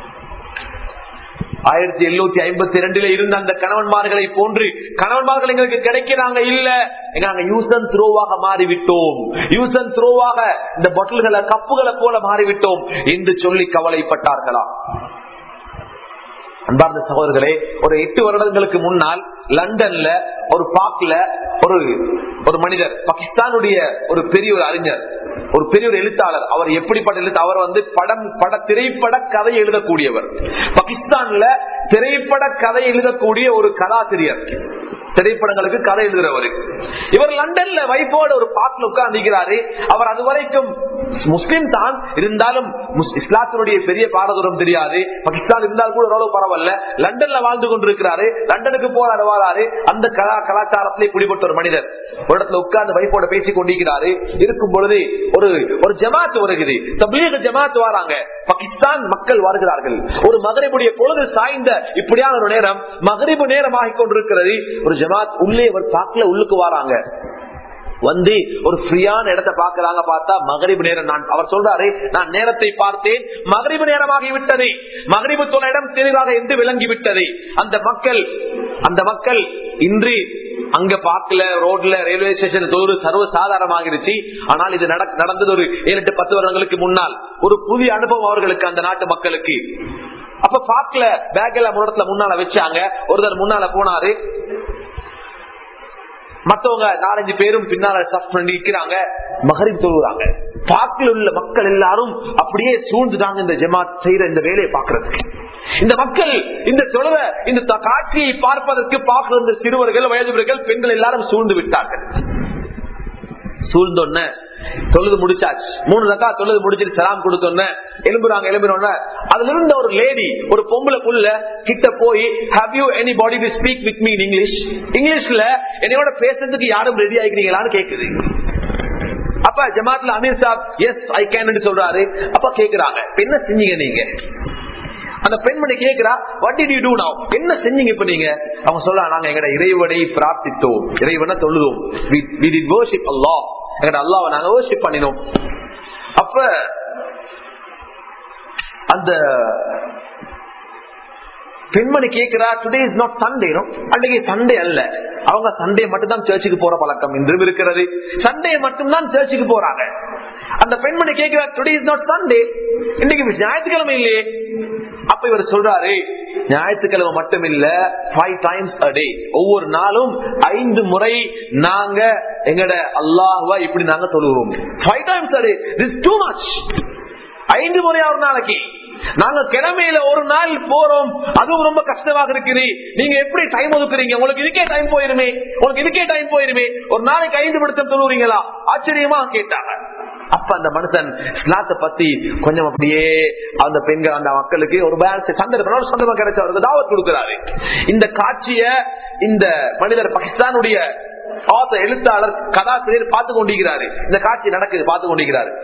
ஆயிரத்தி எழுநூத்தி ஐம்பத்தி ரெண்டுல இருந்த அந்த கணவன்மார்களை போன்று கணவன்மார்கள் எங்களுக்கு கிடைக்கிறாங்க இல்ல நாங்க யூஸ் அண்ட் த்ரோவாக மாறிவிட்டோம் யூஸ் அண்ட் த்ரோவாக இந்த பொட்டல்களை கப்புகளை போல மாறிவிட்டோம் என்று சொல்லி கவலைப்பட்டார்களா அன்பார்ந்த சகோதரர்களே ஒரு எட்டு வருடங்களுக்கு முன்னால் லண்டன்ல ஒரு பாக்ல ஒரு ஒரு மனிதர் பாகிஸ்தானுடைய ஒரு பெரிய ஒரு அறிஞர் ஒரு பெரிய ஒரு எழுத்தாளர் அவர் எப்படிப்பட்ட எழுத்து அவர் வந்து படம் பட திரைப்பட கதை எழுதக்கூடியவர் பாகிஸ்தான்ல திரைப்பட கதை எழுதக்கூடிய ஒரு கதாசிரியர் திரைப்படங்களுக்கு கதை எழுதுறவர் இவர் லண்டன்ல வைஃபோட ஒரு பாட்டில் உட்கார்ந்துக்கிறாரு அவர் அது வரைக்கும் முஸ்லிம் தான் இருந்தாலும் இஸ்லாத்தினுடைய பெரிய பாரதூரம் தெரியாது பாகிஸ்தான் இருந்தால் கூட ஓரளவு பரவாயில்ல லண்டன்ல வாழ்ந்து கொண்டிருக்கிறாரு லண்டனுக்கு போராட வராரு அந்த கலா கலாச்சாரத்திலே குடிபட்ட ஒரு மனிதர் ஒரு இடத்துல உட்கார்ந்து வைஃபோட பேசி கொண்டிருக்கிறாரு இருக்கும் பொழுது ஒரு ஒரு ஜமாத் வருகிறது தபீக ஜமாத் வராங்க பாகிஸ்தான் மக்கள் வருகிறார்கள் ஒரு மகரிபுடைய பொழுது சாய்ந்த இப்படியான ஒரு நேரம் மகரிபு நேரம் ஆகிக் கொண்டிருக்கிறது ஒரு ஜமாத் உள்ளே ஒரு பாக்கல உள்ளுக்கு வராங்க வந்து ஒரு ஃப்ரீயான இடத்தை பாக்குறாங்க பார்த்தா மகரிபு நேரம் நான் அவர் சொல்றாரு நான் நேரத்தை பார்த்தேன் மகரிபு நேரமாகி விட்டது மகரிபு தொலை இடம் தெளிவாக என்று விளங்கி விட்டது அந்த மக்கள் அந்த மக்கள் இன்று அங்க பார்க்கல ரோட்ல ரயில்வே ஸ்டேஷன் தொழில் சர்வ சாதாரணமாகிருச்சு ஆனால் இது நடந்தது ஒரு ஏழு எட்டு பத்து வருடங்களுக்கு முன்னால் ஒரு புதிய அனுபவம் அவர்களுக்கு அந்த நாட்டு மக்களுக்கு அப்ப பாக்கல பேக் எல்லாம் இடத்துல முன்னால வச்சாங்க ஒருத்தர் முன்னால போனாரு மத்தவங்க நாலஞ்சு பேரும் பின்னால சஃப் பண்ணி நிற்கிறாங்க மகரிப் தொழுகிறாங்க பாக்கில் உள்ள மக்கள் எல்லாரும் அப்படியே சூழ்ந்துட்டாங்க இந்த ஜமாத் செய்யற இந்த வேலையை பாக்குறதுக்கு இந்த மக்கள் இந்த தொழுவ இந்த காட்சியை பார்ப்பதற்கு பார்க்கிற இந்த சிறுவர்கள் வயதுவர்கள் பெண்கள் எல்லாரும் சூழ்ந்து விட்டார்கள் சூழ்ந்தொன்ன தொழுது முடிச்சாச்சு மூணு ரக்கா தொழுது முடிச்சிட்டு சலாம் கொடுத்தோன்ன எலும்புறாங்க எலும்புறோன்ன அதுல இருந்த ஒரு லேடி ஒரு பொம்பளை புள்ள கிட்ட போய் how you anybody to speak with me in English இங்கிலீஷ்ல என்னையோட பேசுறதுக்கு யாரும் ரெடி ஆகிக்கிறீங்களான்னு கேக்குது அப்ப ஜமாத்ல அமீர் சாப் எஸ் ஐ கேன் சொல்றாரு அப்ப கேக்குறாங்க என்ன செஞ்சீங்க நீங்க அந்த பெண்மணி கேக்குறா what did you do now என்ன செஞ்சீங்க இப்ப நீங்க அவங்க சொல்ல நாங்க எங்கட இறைவனை பிரார்த்தித்தோம் இறைவனை தொழுதோம் we did worship Allah எங்கட அல்லாவை நாங்க worship பண்ணினோம் அப்ப அந்த பெண்மணி கேட்கிறா டுடே இஸ் நாட் சண்டே அன்றைக்கு சண்டே அல்ல அவங்க சண்டே மட்டும் தான் சர்ச்சுக்கு போற பழக்கம் இன்றும் இருக்கிறது சண்டே மட்டும் தான் சர்ச்சுக்கு போறாங்க அந்த பெண்மணி கேட்கிறார் டுடே இஸ் நாட் சண்டே இன்னைக்கு ஞாயிற்றுக்கிழமை இல்லையே அப்ப இவர் சொல்றாரு ஞாயிற்றுக்கிழமை மட்டும் இல்ல ஃபைவ் டைம்ஸ் அ டே ஒவ்வொரு நாளும் ஐந்து முறை நாங்க எங்கட அல்லாஹ்வா இப்படி நாங்க தொழுகிறோம் five times a day this too much ஐந்து முறையா ஒரு நாளைக்கு நாங்க கிழமையில ஒரு நாள் போறோம் அதுவும் ரொம்ப கஷ்டமாக இருக்குது நீங்க எப்படி டைம் ஒதுக்குறீங்க உங்களுக்கு இதுக்கே டைம் போயிருமே உங்களுக்கு இதுக்கே டைம் போயிருமே ஒரு நாளைக்கு ஐந்து படுத்தம் தொழுவுறீங்களா ஆச்சரியமா கேட்டாங்க அப்ப அந்த மனுஷன் இஸ்லாத்தை பத்தி கொஞ்சம் அப்படியே அந்த பெண்கள் அந்த மக்களுக்கு ஒரு பேலன்ஸ் சந்தர்ப்பம் சொந்தமா கிடைச்சவருக்கு தாவத் கொடுக்கிறாரு இந்த காட்சிய இந்த மனிதர் பாகிஸ்தானுடைய author, எழுத்தாளர் கதாசிரியர் பார்த்து கொண்டிருக்கிறாரு இந்த காட்சி நடக்குது பார்த்து கொண்டிருக்கிறாரு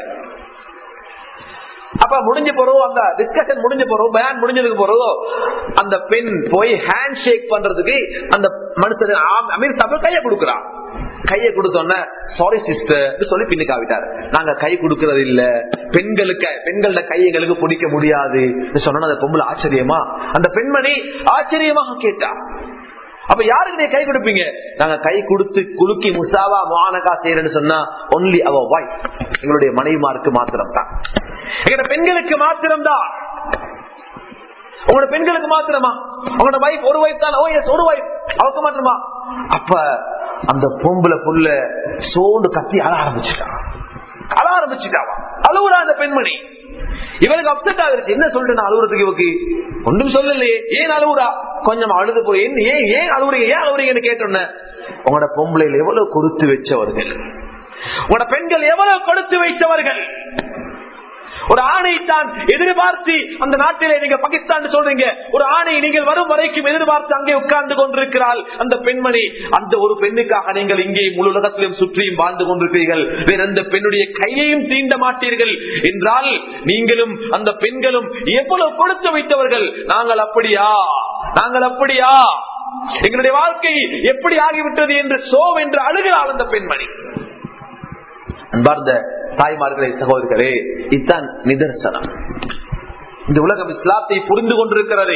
அப்ப முடிஞ்ச பிறகு அந்த டிஸ்கஷன் முடிஞ்ச பிறகு பயான் முடிஞ்சதுக்கு பிறகு அந்த பெண் போய் ஹேண்ட் ஷேக் பண்றதுக்கு அந்த மனுஷன் ஆம், அமீர் சாப்பிட கையை கொடுக்குறான் கையை கொடுத்தோன்ன சாரி சிஸ்டர் சொல்லி பின்னுக்கு ஆவிட்டார் நாங்க கை கொடுக்கறது இல்ல பெண்களுக்கு பெண்களோட கை எங்களுக்கு பிடிக்க முடியாது சொன்ன அந்த பொம்பளை ஆச்சரியமா அந்த பெண்மணி ஆச்சரியமாக கேட்டா அப்ப யாருக்கு நீங்க கை கொடுப்பீங்க நாங்க கை கொடுத்து குலுக்கி முசாவா மானகா செய்யறேன்னு சொன்னா ஒன்லி அவ வைஃப் எங்களுடைய மனைவிமாருக்கு மாத்திரம் தான் எங்களோட பெண்களுக்கு மாத்திரம் தான் உங்களோட பெண்களுக்கு மாத்திரமா உங்களோட வைஃப் ஒரு வைஃப் தான் ஓ எஸ் ஒரு வைஃப் அவருக்கு மாத்திரமா அப்ப அந்த பொம்பளை புள்ள சோண்டு கத்தி அழ ஆரம்பிச்சுட்டான் அழ ஆரம்பிச்சுட்டாவா அழுவுறா அந்த பெண்மணி இவனுக்கு அப்செட் ஆகுது என்ன சொல்றேன் அழுகுறதுக்கு இவக்கு ஒன்றும் சொல்லலையே ஏன் அழுகுறா கொஞ்சம் அழுது போய் என்ன- ஏன் ஏன் அழுகுறீங்க ஏன் அழுகுறீங்கன்னு கேட்டோன்ன உங்களோட பொம்பளையில எவ்வளவு கொடுத்து வச்சவர்கள் உங்களோட பெண்கள் எவ்வளவு கொடுத்து வைத்தவர்கள் ஒரு ஆணை தான் எதிர்பார்த்து அந்த நாட்டிலே நீங்க பாகிஸ்தான் சொல்றீங்க ஒரு ஆணை நீங்கள் வரும் வரைக்கும் எதிர்பார்த்து அங்கே உட்கார்ந்து கொண்டிருக்கிறாள் அந்த பெண்மணி அந்த ஒரு பெண்ணுக்காக நீங்கள் இங்கே முழு உலகத்திலும் சுற்றியும் வாழ்ந்து கொண்டிருக்கிறீர்கள் வேற அந்த பெண்ணுடைய கையையும் தீண்ட மாட்டீர்கள் என்றால் நீங்களும் அந்த பெண்களும் எவ்வளவு கொடுத்து வைத்தவர்கள் நாங்கள் அப்படியா நாங்கள் அப்படியா எங்களுடைய வாழ்க்கை எப்படி ஆகிவிட்டது என்று சோவ் என்று அழுகிறாள் அந்த பெண்மணி அன்பார்ந்த தாய்மார்களே சகோதரர்களே இதுதான் நிதர்சனம் இந்த உலகம் இஸ்லாத்தை புரிந்து கொண்டிருக்கிறது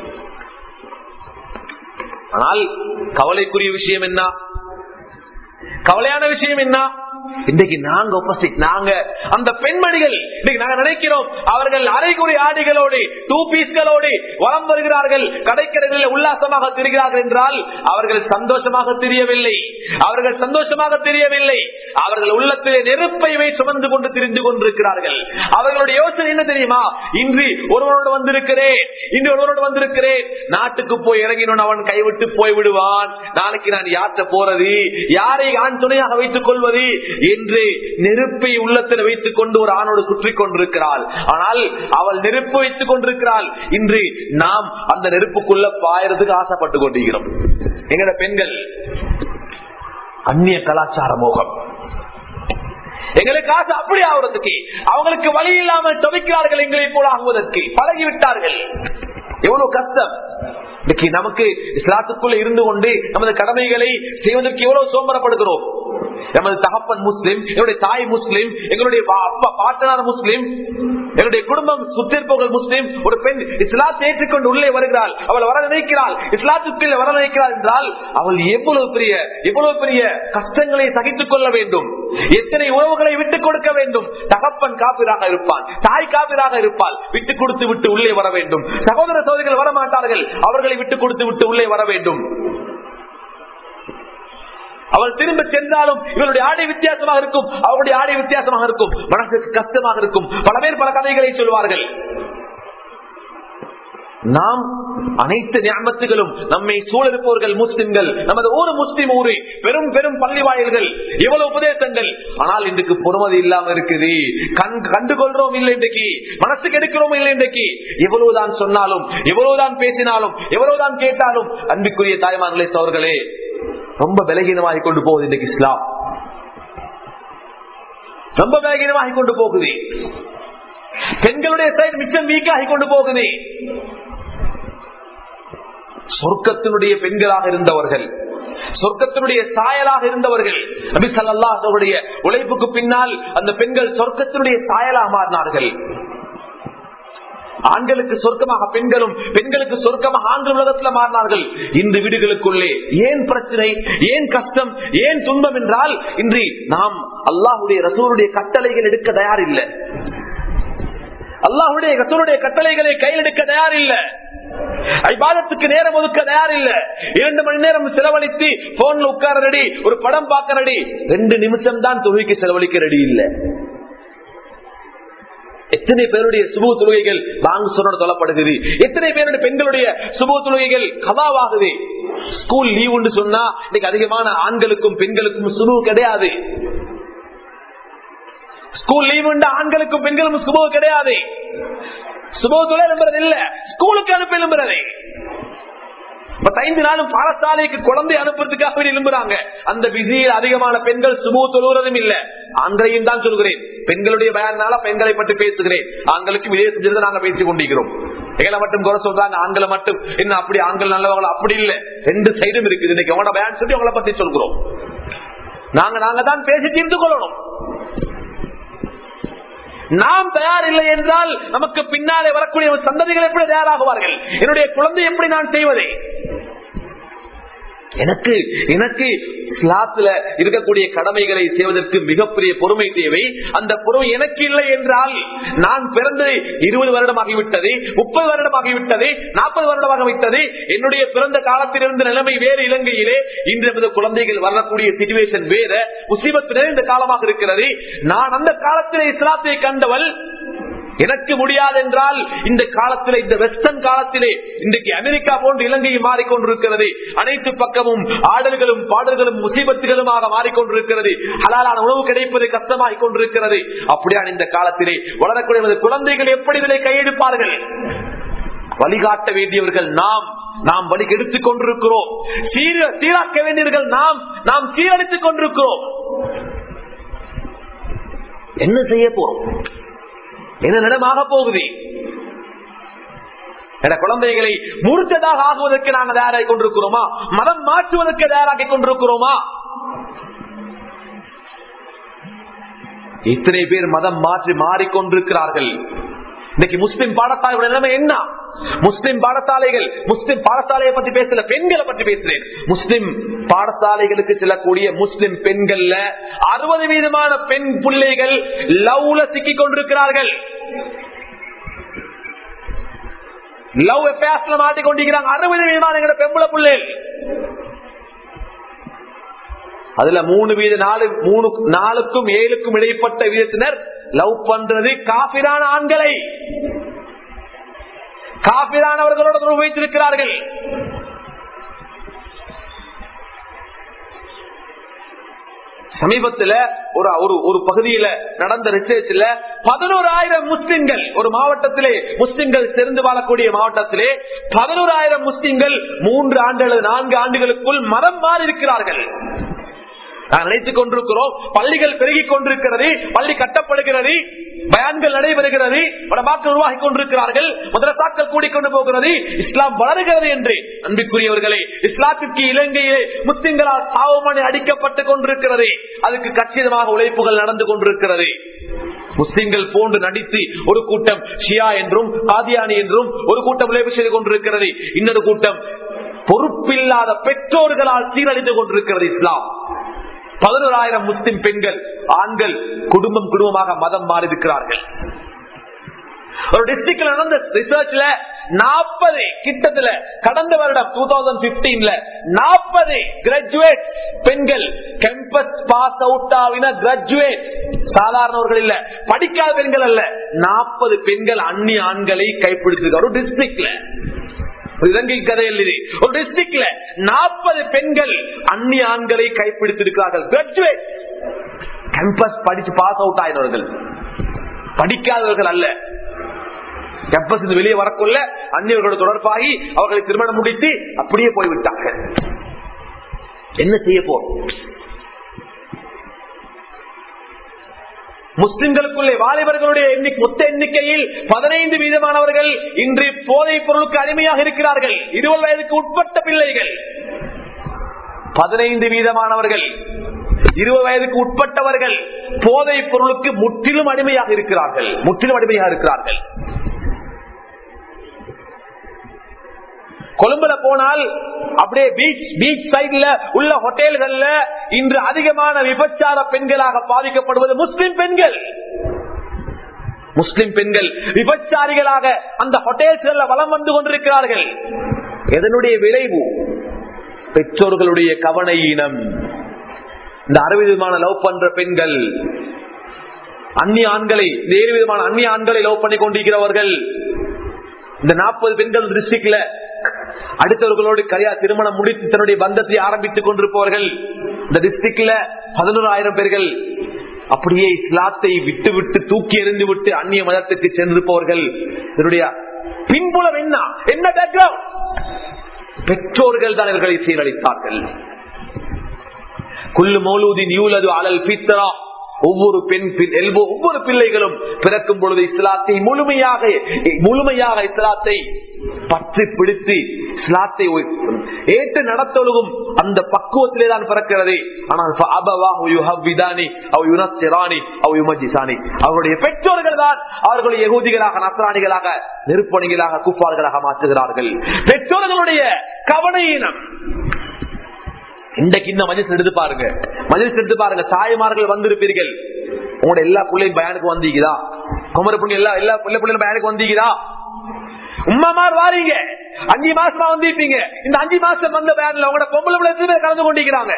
ஆனால் கவலைக்குரிய விஷயம் என்ன கவலையான விஷயம் என்ன இன்றைக்கு நாங்க opposite. நாங்க அந்த பெண்மணிகள் இன்னைக்கு நாங்க நினைக்கிறோம் அவர்கள் அரைகுறை ஆடைகளோடு டூ பீஸ்களோடு வளம் வருகிறார்கள் கடைக்கடைகளில் உல்லாசமாக திரிகிறார்கள் என்றால் அவர்கள் சந்தோஷமாக தெரியவில்லை அவர்கள் சந்தோஷமாக தெரியவில்லை அவர்கள் உள்ளத்திலே நெருப்பை வை சுமந்து கொண்டு திரிந்து கொண்டிருக்கிறார்கள் அவர்களுடைய யோசனை என்ன தெரியுமா இன்று ஒருவனோடு வந்திருக்கிறேன் இன்று ஒருவனோடு வந்திருக்கிறேன் நாட்டுக்கு போய் இறங்கினோன் அவன் கைவிட்டு போய் விடுவான் நாளைக்கு நான் யார்கிட்ட போறது யாரை ஆண் துணையாக வைத்துக் கொள்வது என்று நெருப்பை உள்ளத்தில் வைத்துக் கொண்டு ஒரு ஆணோடு சுற்றி கொண்டிருக்கிறாள் ஆனால் அவள் நெருப்பு வைத்துக் கொண்டிருக்கிறாள் இன்று நாம் அந்த நெருப்புக்குள்ள பாயறதுக்கு ஆசைப்பட்டு கொண்டிருக்கிறோம் எங்கட பெண்கள் அந்நிய கலாச்சார மோகம் எங்களுக்கு ஆசை அப்படி ஆகுறதுக்கு அவங்களுக்கு வழி இல்லாமல் தவிக்கிறார்கள் எங்களை போல ஆகுவதற்கு பழகிவிட்டார்கள் எவ்வளவு கஷ்டம் இன்னைக்கு நமக்கு இஸ்லாத்துக்குள்ள இருந்து கொண்டு நமது கடமைகளை செய்வதற்கு எவ்வளவு சோம்பரப்படுகிறோம் நமது தகப்பன் முஸ்லிம் என்னுடைய தாய் முஸ்லிம் எங்களுடைய பா- அப்பா பாட்டனார் முஸ்லிம் என்னுடைய குடும்பம் சுற்றிருப்பவர்கள் முஸ்லிம் ஒரு பெண் இஸ்லாத்தை ஏற்றுக்கொண்டு உள்ளே வருகிறாள் அவள் வர நினைக்கிறாள் இஸ்லாத்துக்குள்ளே வர நினைக்கிறாள் என்றால் அவள் எவ்வளவு பெரிய எவ்வளவு பெரிய கஷ்டங்களை சகித்துக் கொள்ள வேண்டும் எத்தனை உறவுகளை விட்டுக் கொடுக்க வேண்டும் தகப்பன் காப்பீராக இருப்பான் தாய் காப்பீராக இருப்பாள் விட்டுக் கொடுத்து விட்டு உள்ளே வர வேண்டும் சகோதர சகோதரிகள் வர மாட்டார்கள் அவர்களை விட்டுக் கொடுத்து விட்டு உள்ளே வர வேண்டும் அவள் திரும்ப சென்றாலும் இவருடைய ஆடை வித்தியாசமாக இருக்கும் அவருடைய ஆடை வித்தியாசமாக இருக்கும் மனசுக்கு கஷ்டமாக இருக்கும் பல பேர் பல கதைகளை சொல்வார்கள் நாம் அனைத்து ஞாபகத்துகளும் நம்மை சூழலிருப்பவர்கள் முஸ்லிம்கள் நமது ஊரு முஸ்லிம் ஊரு பெரும் பெரும் பள்ளி வாயில்கள் எவ்வளவு உபதேசங்கள் ஆனால் இன்றைக்கு பொறுமதி இல்லாம இருக்குது கண் கண்டுகொள்றோம் இல்லை இன்றைக்கு மனசுக்கு எடுக்கிறோம் இல்லை இன்றைக்கு எவ்வளவுதான் சொன்னாலும் எவ்வளவுதான் பேசினாலும் எவ்வளவுதான் கேட்டாலும் அன்புக்குரிய தாய்மார்களே சோர்களே ரொம்ப பலகீனமாகி கொண்டு போகுது இன்றைக்கு இஸ்லாம் ரொம்ப பலகீனமாகி கொண்டு போகுது பெண்களுடைய சைடு மிச்சம் வீக்காகி கொண்டு போகுது சொர்க்கத்தினுடைய பெண்களாக இருந்தவர்கள் சொர்க்கத்தினுடைய சாயலாக இருந்தவர்கள் நபி ஸல்லல்லாஹு அலைஹி அவருடைய உழைப்புக்கு பின்னால் அந்த பெண்கள் சொர்க்கத்தினுடைய சாயலாக மாறினார்கள் ஆண்களுக்கு சொர்க்கமாக பெண்களும் பெண்களுக்கு சொர்க்கமாக ஆண்கள் உலகத்துல மாறினார்கள் இந்த வீடுகளுக்குள்ளே ஏன் பிரச்சனை ஏன் கஷ்டம் ஏன் துன்பம் என்றால் இன்றி நாம் அல்லாஹுடைய ரசூருடைய கட்டளைகள் எடுக்க தயார் இல்லை அல்லாஹுடைய ரசூருடைய கட்டளைகளை கையில் எடுக்க தயார் இல்லை ஐபாதத்துக்கு நேரம் ஒதுக்க தயார் இல்ல இரண்டு மணி நேரம் செலவழித்து போன்ல உட்கார ரெடி ஒரு படம் பார்க்க ரெடி ரெண்டு நிமிஷம் தான் தொழுகைக்கு செலவழிக்க ரெடி இல்ல எத்தனை பேருடைய சுபு தொழுகைகள் வாங்க சொன்ன சொல்லப்படுகிறது எத்தனை பேருடைய பெண்களுடைய சுபு தொழுகைகள் கதாவாகுது ஸ்கூல் லீவுன்னு சொன்னா இன்னைக்கு அதிகமான ஆண்களுக்கும் பெண்களுக்கும் சுபு கிடையாது ஸ்கூல் லீவு ஆண்களுக்கும் பெண்களுக்கும் சுபு கிடையாது சுபோதுல நம்புறது இல்ல ஸ்கூலுக்கு அனுப்ப நம்புறது ஐந்து நாளும் பாடசாலைக்கு குழந்தை அனுப்புறதுக்காக விரும்புறாங்க அந்த பிஸியில் அதிகமான பெண்கள் சுபு தொழுவதும் இல்ல ஆண்களையும் தான் சொல்கிறேன் பெண்களுடைய பயனால பெண்களை பற்றி பேசுகிறேன் ஆண்களுக்கு இதே செஞ்சது நாங்க பேசிக் கொண்டிருக்கிறோம் எங்களை மட்டும் குறை சொல்றாங்க ஆண்களை மட்டும் என்ன அப்படி ஆண்கள் நல்லவர்கள் அப்படி இல்ல ரெண்டு சைடும் இருக்குது இன்னைக்கு அவனோட பயன் சொல்லி அவங்களை பத்தி சொல்கிறோம் நாங்க நாங்க தான் பேசி தீர்த்து கொள்ளணும் நாம் தயார் இல்லை என்றால் நமக்கு பின்னாலே வரக்கூடிய சந்ததிகள் எப்படி தயாராகுவார்கள் என்னுடைய குழந்தை எப்படி நான் செய்வதே எனக்கு எனக்கு ஸ்லாத்துல இருக்கக்கூடிய கடமைகளை செய்வதற்கு மிகப்பெரிய பொறுமை தேவை அந்த பொறுமை எனக்கு இல்லை என்றால் நான் பிறந்து இருபது வருடம் ஆகிவிட்டது முப்பது வருடம் ஆகிவிட்டது நாற்பது வருடம் ஆகிவிட்டது என்னுடைய பிறந்த காலத்தில் இருந்த நிலைமை வேறு இலங்கையிலே இன்று குழந்தைகள் வரக்கூடிய சிச்சுவேஷன் வேற முசீபத்தினர் இந்த காலமாக இருக்கிறது நான் அந்த காலத்திலே இஸ்லாத்தை கண்டவள் எனக்கு முடியாது என்றால் இந்த காலத்திலே இந்த வெஸ்டர்ன் காலத்திலே இன்றைக்கு அமெரிக்கா போன்று இலங்கையை மாறிக்கொண்டிருக்கிறது அனைத்து பக்கமும் ஆடல்களும் பாடல்களும் முசீபத்துகளுமாக மாறிக்கொண்டிருக்கிறது ஹலாலான உணவு கிடைப்பது கஷ்டமாகிக் கொண்டிருக்கிறது அப்படியான இந்த காலத்திலே வளரக்கூடிய குழந்தைகள் எப்படி இதிலே கையெடுப்பார்கள் வழிகாட்ட வேண்டியவர்கள் நாம் நாம் வழி எடுத்துக் கொண்டிருக்கிறோம் சீராக்க வேண்டியவர்கள் நாம் நாம் சீரழித்துக் கொண்டிருக்கிறோம் என்ன செய்ய போறோம் என்ன நடமாக போகுது என குழந்தைகளை மூர்த்ததாக ஆகுவதற்கு நாங்கள் தயாராகி கொண்டிருக்கிறோமா மதம் மாற்றுவதற்கு தயாராகி கொண்டிருக்கிறோமா இத்தனை பேர் மதம் மாற்றி மாறிக்கொண்டிருக்கிறார்கள் இன்னைக்கு முஸ்லிம் பாடசாலை நிலைமை என்ன முஸ்லிம் பாடசாலைகள் முஸ்லிம் பாடசாலையை பத்தி பேசல பெண்களை பற்றி பேசுறேன் முஸ்லிம் பாடசாலைகளுக்கு செல்லக்கூடிய முஸ்லிம் பெண்கள்ல அறுபது வீதமான பெண் பிள்ளைகள் லவ்ல சிக்கிக் கொண்டிருக்கிறார்கள் லவ் எஃபேர்ஸ்ல மாட்டிக்கொண்டிருக்கிறாங்க அறுபது வீதமான எங்க பெம்பளை பிள்ளைகள் அதுல மூணு வீத நாலு மூணு நாலுக்கும் ஏழுக்கும் இடைப்பட்ட வீதத்தினர் லவ் பண்றது காபிரான ஆண்களை காபிரானவர்களோட தொடர்பு வைத்திருக்கிறார்கள் சமீபத்தில் ஒரு ஒரு ஒரு பகுதியில நடந்த ரிசர்ச்ல பதினோராயிரம் முஸ்லிம்கள் ஒரு மாவட்டத்திலே முஸ்லிம்கள் சேர்ந்து வாழக்கூடிய மாவட்டத்திலே பதினோராயிரம் முஸ்லிம்கள் மூன்று ஆண்டுகள் நான்கு ஆண்டுகளுக்குள் மதம் மாறி இருக்கிறார்கள் நான் நினைத்துக் கொண்டிருக்கிறோம் பள்ளிகள் பெருகிக் கொண்டிருக்கிறது பள்ளி கட்டப்படுகிறது பயான்கள் நடைபெறுகிறது படமாக்கள் உருவாகி கொண்டிருக்கிறார்கள் முதலசாக்கள் கூடிக்கொண்டு போகிறது இஸ்லாம் வளருகிறது என்று அன்பிற்குரியவர்களே இஸ்லாத்திற்கு இலங்கையிலே முஸ்லிம்களால் சாவமணி அடிக்கப்பட்டுக் கொண்டிருக்கிறது அதுக்கு கச்சிதமாக உழைப்புகள் நடந்து கொண்டிருக்கிறது முஸ்லிம்கள் போன்று நடித்து ஒரு கூட்டம் ஷியா என்றும் காதியானி என்றும் ஒரு கூட்டம் உழைப்பு செய்து கொண்டிருக்கிறது இன்னொரு கூட்டம் பொறுப்பில்லாத பெற்றோர்களால் சீரழிந்து கொண்டிருக்கிறது இஸ்லாம் பதினோராயிரம் முஸ்லிம் பெண்கள் ஆண்கள் குடும்பம் குடும்பமாக மதம் மாறி இருக்கிறார்கள் ஒரு டிஸ்ட்ரிக்ட்ல நடந்த ரிசர்ச்ல நாற்பது கிட்டத்துல கடந்த வருடம் டூ தௌசண்ட் பிப்டீன்ல நாற்பது கிராஜுவேட் பெண்கள் கேம்பஸ் பாஸ் அவுட் ஆகின கிராஜுவேட் சாதாரணவர்கள் இல்ல படிக்காத பெண்கள் அல்ல நாற்பது பெண்கள் அந்நிய ஆண்களை கைப்பிடிச்சிருக்க ஒரு டிஸ்ட்ரிக்ட்ல இலங்கை கதையில் இது ஒரு டிஸ்ட்ரிக்ட்ல நாற்பது பெண்கள் அந்நிய ஆண்களை கைப்பிடித்திருக்கிறார்கள் கிராஜுவேட் கேம்பஸ் படிச்சு பாஸ் அவுட் ஆயினவர்கள் படிக்காதவர்கள் அல்ல கேம்பஸ் வெளியே வரக்குள்ள அந்நியர்களோட தொடர்பாகி அவர்களை திருமணம் முடித்து அப்படியே போய்விட்டார்கள் என்ன செய்ய போறோம் முஸ்லிம்களுக்குள்ளே வாலிபர்களுடைய மொத்த எண்ணிக்கையில் பதினைந்து வீதமானவர்கள் இன்று போதைப் பொருளுக்கு அடிமையாக இருக்கிறார்கள் இருபது வயதுக்கு உட்பட்ட பிள்ளைகள் பதினைந்து வீதமானவர்கள் இருபது வயதுக்கு உட்பட்டவர்கள் போதைப் பொருளுக்கு முற்றிலும் அடிமையாக இருக்கிறார்கள் முற்றிலும் அடிமையாக இருக்கிறார்கள் கொழும்புல போனால் அப்படியே பீச் பீச் சைட்ல உள்ள ஹோட்டல்கள்ல இன்று அதிகமான விபச்சார பெண்களாக பாதிக்கப்படுவது முஸ்லிம் பெண்கள் முஸ்லிம் பெண்கள் விபச்சாரிகளாக அந்த ஹோட்டல்ஸ்ல வலம் வந்து கொண்டிருக்கிறார்கள் எதனுடைய விளைவு பெற்றோர்களுடைய கவன ஈனம் இந்த அறுபது விதமான லவ் பண்ற பெண்கள் அந்நிய ஆண்களை இந்த ஏழு விதமான அந்நிய ஆண்களை லவ் பண்ணி கொண்டிருக்கிறவர்கள் இந்த நாற்பது பெண்கள் டிஸ்ட்ரிக்ட்ல அடுத்தவர்களோடு கரியா திருமணம் முடித்து தன்னுடைய பந்தத்தை ஆரம்பித்துக் கொண்டிருப்பவர்கள் இந்த டிஸ்ட்ரிக்ட்ல பதினோராயிரம் பேர்கள் அப்படியே இஸ்லாத்தை விட்டு விட்டு தூக்கி எறிந்து விட்டு அந்நிய மதத்துக்கு சென்றிருப்பவர்கள் இதனுடைய பின்புலம் என்ன என்ன பேக்ரவுண்ட் பெற்றோர்கள் தான் இவர்களை சீரழித்தார்கள் குல்லு மௌலூதின் யூலது அலல் பித்தரா ஒவ்வொரு பெண் ஒவ்வொரு பிள்ளைகளும் பிறக்கும் பொழுது இஸ்லாத்தை முழுமையாக முழுமையாக இஸ்லாத்தை பற்றி பிடித்து இஸ்லாத்தை ஏற்று நடத்தொழுகும் அந்த பக்குவத்திலே தான் பிறக்கிறது ஆனால் அவருடைய பெற்றோர்கள் தான் அவர்களை எகூதிகளாக நசராணிகளாக நெருப்பணிகளாக குப்பால்களாக மாற்றுகிறார்கள் பெற்றோர்களுடைய கவனையினம் இன்றைக்கு இந்த மஜிஸ் எடுத்து பாருங்க மஜிஸ் எடுத்து பாருங்க தாய்மார்கள் வந்திருப்பீர்கள் உங்களோட எல்லா பிள்ளையும் பயனுக்கு வந்தீங்கதா குமர புண்ணி எல்லா எல்லா பிள்ளை பிள்ளைகளும் பயனுக்கு வந்தீங்கதா உமாமார் வாரீங்க அஞ்சு மாசமா வந்திருப்பீங்க இந்த அஞ்சு மாசம் வந்த பேன்ல உங்களோட பொம்பளை பிள்ளை கலந்து கொண்டிருக்கிறாங்க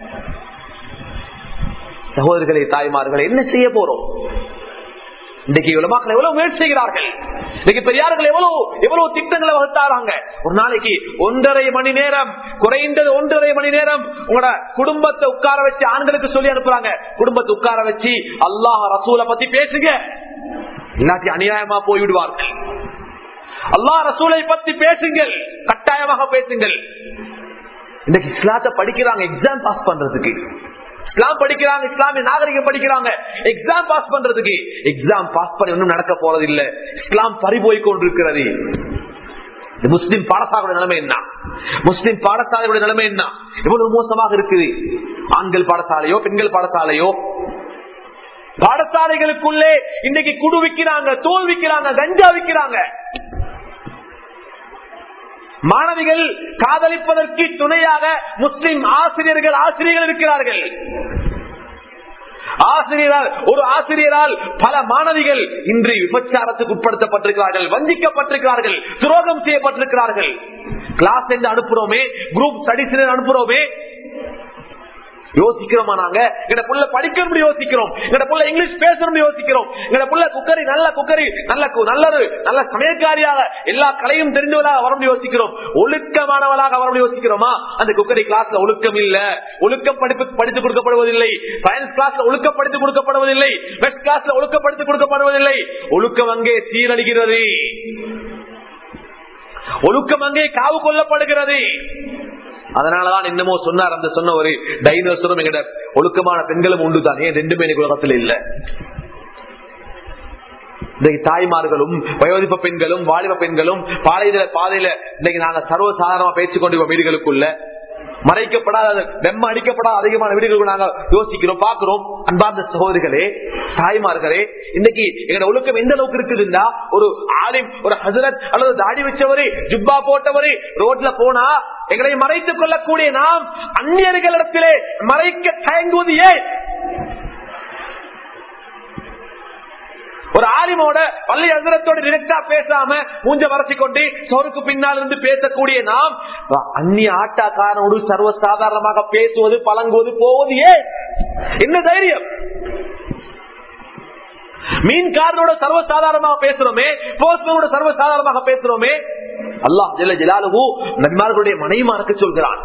சகோதரர்களே தாய்மார்களை என்ன செய்ய போறோம் இன்றைக்கு உலமாக்கள் எவ்வளவு முயற்சி செய்கிறார்கள் இன்னைக்கு பெரியார்கள் எவ்வளவு எவ்வளவு திட்டங்களை வகுத்தாராங்க ஒரு நாளைக்கு ஒன்றரை மணி நேரம் குறைந்தது ஒன்றரை மணி நேரம் உங்களோட குடும்பத்தை உட்கார வச்சு ஆண்களுக்கு சொல்லி அனுப்புறாங்க குடும்பத்தை உட்கார வச்சு அல்லாஹ் ரசூலை பத்தி பேசுங்க எல்லாத்தையும் அநியாயமா போய்விடுவார்கள் அல்லாஹ் ரசூலை பத்தி பேசுங்கள் கட்டாயமாக பேசுங்கள் இன்னைக்கு இஸ்லாத்தை படிக்கிறாங்க எக்ஸாம் பாஸ் பண்றதுக்கு இஸ்லாம் படிக்கிறாங்க இஸ்லாமிய நாகரிகம் படிக்கிறாங்க எக்ஸாம் பாஸ் பண்றதுக்கு எக்ஸாம் பாஸ் பண்ணி ஒன்றும் நடக்க போறது இல்ல இஸ்லாம் பறிபோய் கொண்டிருக்கிறது முஸ்லிம் பாடசாலையோட நிலைமை என்ன முஸ்லிம் பாடசாலையோட நிலைமை என்ன எவ்வளவு மோசமாக இருக்குது ஆண்கள் பாடசாலையோ பெண்கள் பாடசாலையோ பாடசாலைகளுக்குள்ளே இன்னைக்கு குடு விற்கிறாங்க தோல் விற்கிறாங்க கஞ்சா விற்கிறாங்க மாணவிகள் காதலிப்பதற்கு துணையாக முஸ்லிம் ஆசிரியர்கள் ஆசிரியர்கள் இருக்கிறார்கள் ஆசிரியரால் ஒரு ஆசிரியரால் பல மாணவிகள் இன்று விபச்சாரத்துக்கு உட்படுத்தப்பட்டிருக்கிறார்கள் வஞ்சிக்கப்பட்டிருக்கிறார்கள் துரோகம் செய்யப்பட்டிருக்கிறார்கள் கிளாஸ் என்று அனுப்புறோமே குரூப் ஸ்டடிஸ் அனுப்புறோமே யோசிக்கிறோமா நாங்க எங்க புள்ள படிக்கணும் யோசிக்கிறோம் எங்க புள்ள இங்கிலீஷ் பேசணும் யோசிக்கிறோம் எங்க புள்ள குக்கரி நல்ல குக்கரி நல்ல நல்லது நல்ல சமயக்காரியாக எல்லா கலையும் தெரிஞ்சவளாக வரணும் யோசிக்கிறோம் ஒழுக்கமானவளாக வரணும் யோசிக்கிறோமா அந்த குக்கரி கிளாஸ்ல ஒழுக்கம் இல்ல ஒழுக்கம் படிப்பு படித்து கொடுக்கப்படுவதில்லை சயின்ஸ் கிளாஸ்ல ஒழுக்கம் படித்து கொடுக்கப்படுவதில்லை பெஸ்ட் கிளாஸ்ல ஒழுக்கப்படுத்தி கொடுக்கப்படுவதில்லை ஒழுக்கம் அங்கே சீரழிகிறது ஒழுக்கம் அங்கே காவு கொள்ளப்படுகிறது அதனாலதான் என்னமோ சொன்னார் அந்த சொன்ன ஒரு டைனோசரும் எங்கட ஒழுக்கமான பெண்களும் உண்டு தான் ஏன் ரெண்டுமே எனக்கு உலகத்தில் இல்ல இன்றைக்கு தாய்மார்களும் வயோதிப்ப பெண்களும் வாலிப பெண்களும் பாதையில பாதையில இன்னைக்கு நாங்க சர்வ சாதாரணமா பேசிக் கொண்டிருக்கோம் வீடுகளுக்குள்ள மறைக்கப்படாத வெம்ம அடிக்கப்படாத அதிகமான வீடுகளுக்கு நாங்க யோசிக்கிறோம் பாக்குறோம் அன்பார்ந்த சகோதரிகளே தாய்மார்களே இன்னைக்கு எங்களோட ஒழுக்கம் எந்த அளவுக்கு இருக்குதுன்னா ஒரு ஆலிம் ஒரு ஹசரத் அல்லது தாடி வச்சவரு ஜுப்பா போட்டவரு ரோட்ல போனா எங்களை மறைத்துக் கொள்ளக்கூடிய நாம் அந்நியர்களிடத்திலே மறைக்க தயங்குவது ஏன் ஒரு ஆலிமோட பள்ளி அந்தரத்தோட டிரெக்டா பேசாம மூஞ்ச மறைச்சிக்கொண்டு சோருக்கு பின்னால் இருந்து பேசக்கூடிய நாம் அந்நிய ஆட்டாக்காரனோடு சர்வ சாதாரணமாக பேசுவது பழங்குவது போவது ஏன் என்ன தைரியம் மீன்காரனோட சர்வசாதாரணமாக பேசுறோமே போஸ்டனோட சர்வசாதாரணமாக பேசுறோமே அல்லாஹ் ஜெல்ல ஜலாலுகு நபிமார்களுடைய மனைவிமாருக்கு சொல்கிறான்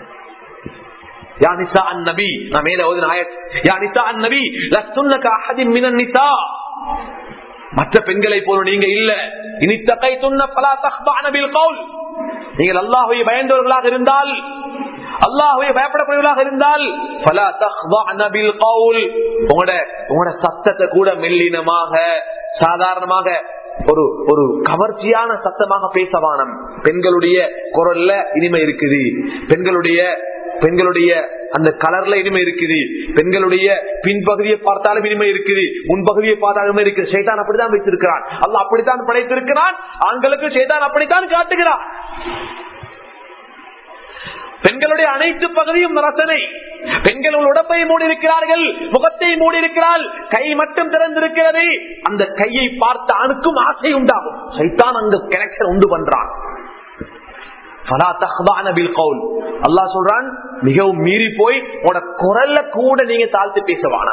யா நிசா அன் நபி நான் மேல ஓதின ஆயத் யா நிசா அன் நபி லஸ்துன்னக அஹதின் மினன் நிசா மற்ற பெண்களை போல நீங்க இல்ல இனித்தகை சொன்ன பலா தஹ்பான பில் கவுல் நீங்கள் அல்லாஹ்வை பயந்தவர்களாக இருந்தால் அல்லாஹ்வை பயப்படக்கூடியவர்களாக இருந்தால் பலா தஹ்பான பில் கவுல் உங்களோட உங்களோட சத்தத்தை கூட மெல்லினமாக சாதாரணமாக ஒரு ஒரு கவர்ச்சியான சத்தமாக பேசவானம் பெண்களுடைய குரல்ல இனிமை இருக்குது பெண்களுடைய பெண்களுடைய அந்த கலர்ல இனிமை இருக்குது பெண்களுடைய பின்பகுதியை பார்த்தாலும் இனிமை இருக்குது முன்பகுதியை பார்த்தாலும் இருக்குது சேதான் அப்படித்தான் வைத்திருக்கிறான் அல்ல அப்படித்தான் படைத்திருக்கிறான் ஆண்களுக்கு சேதான் அப்படித்தான் காட்டுகிறான் பெண்களுடைய அனைத்து பகுதியும் ரசனை பெண்கள் உடம்பை மூடி இருக்கிறார்கள் முகத்தை மூடி இருக்கிறாள் கை மட்டும் திறந்திருக்கிறது அந்த கையை பார்த்த ஆணுக்கும் ஆசை உண்டாகும் சைத்தான் அங்க கனெக்ஷன் உண்டு பண்றான் அல்லா சொல்றான் மிகவும் மீறி போய் உன குரல்ல கூட நீங்க தாழ்த்து பேசவான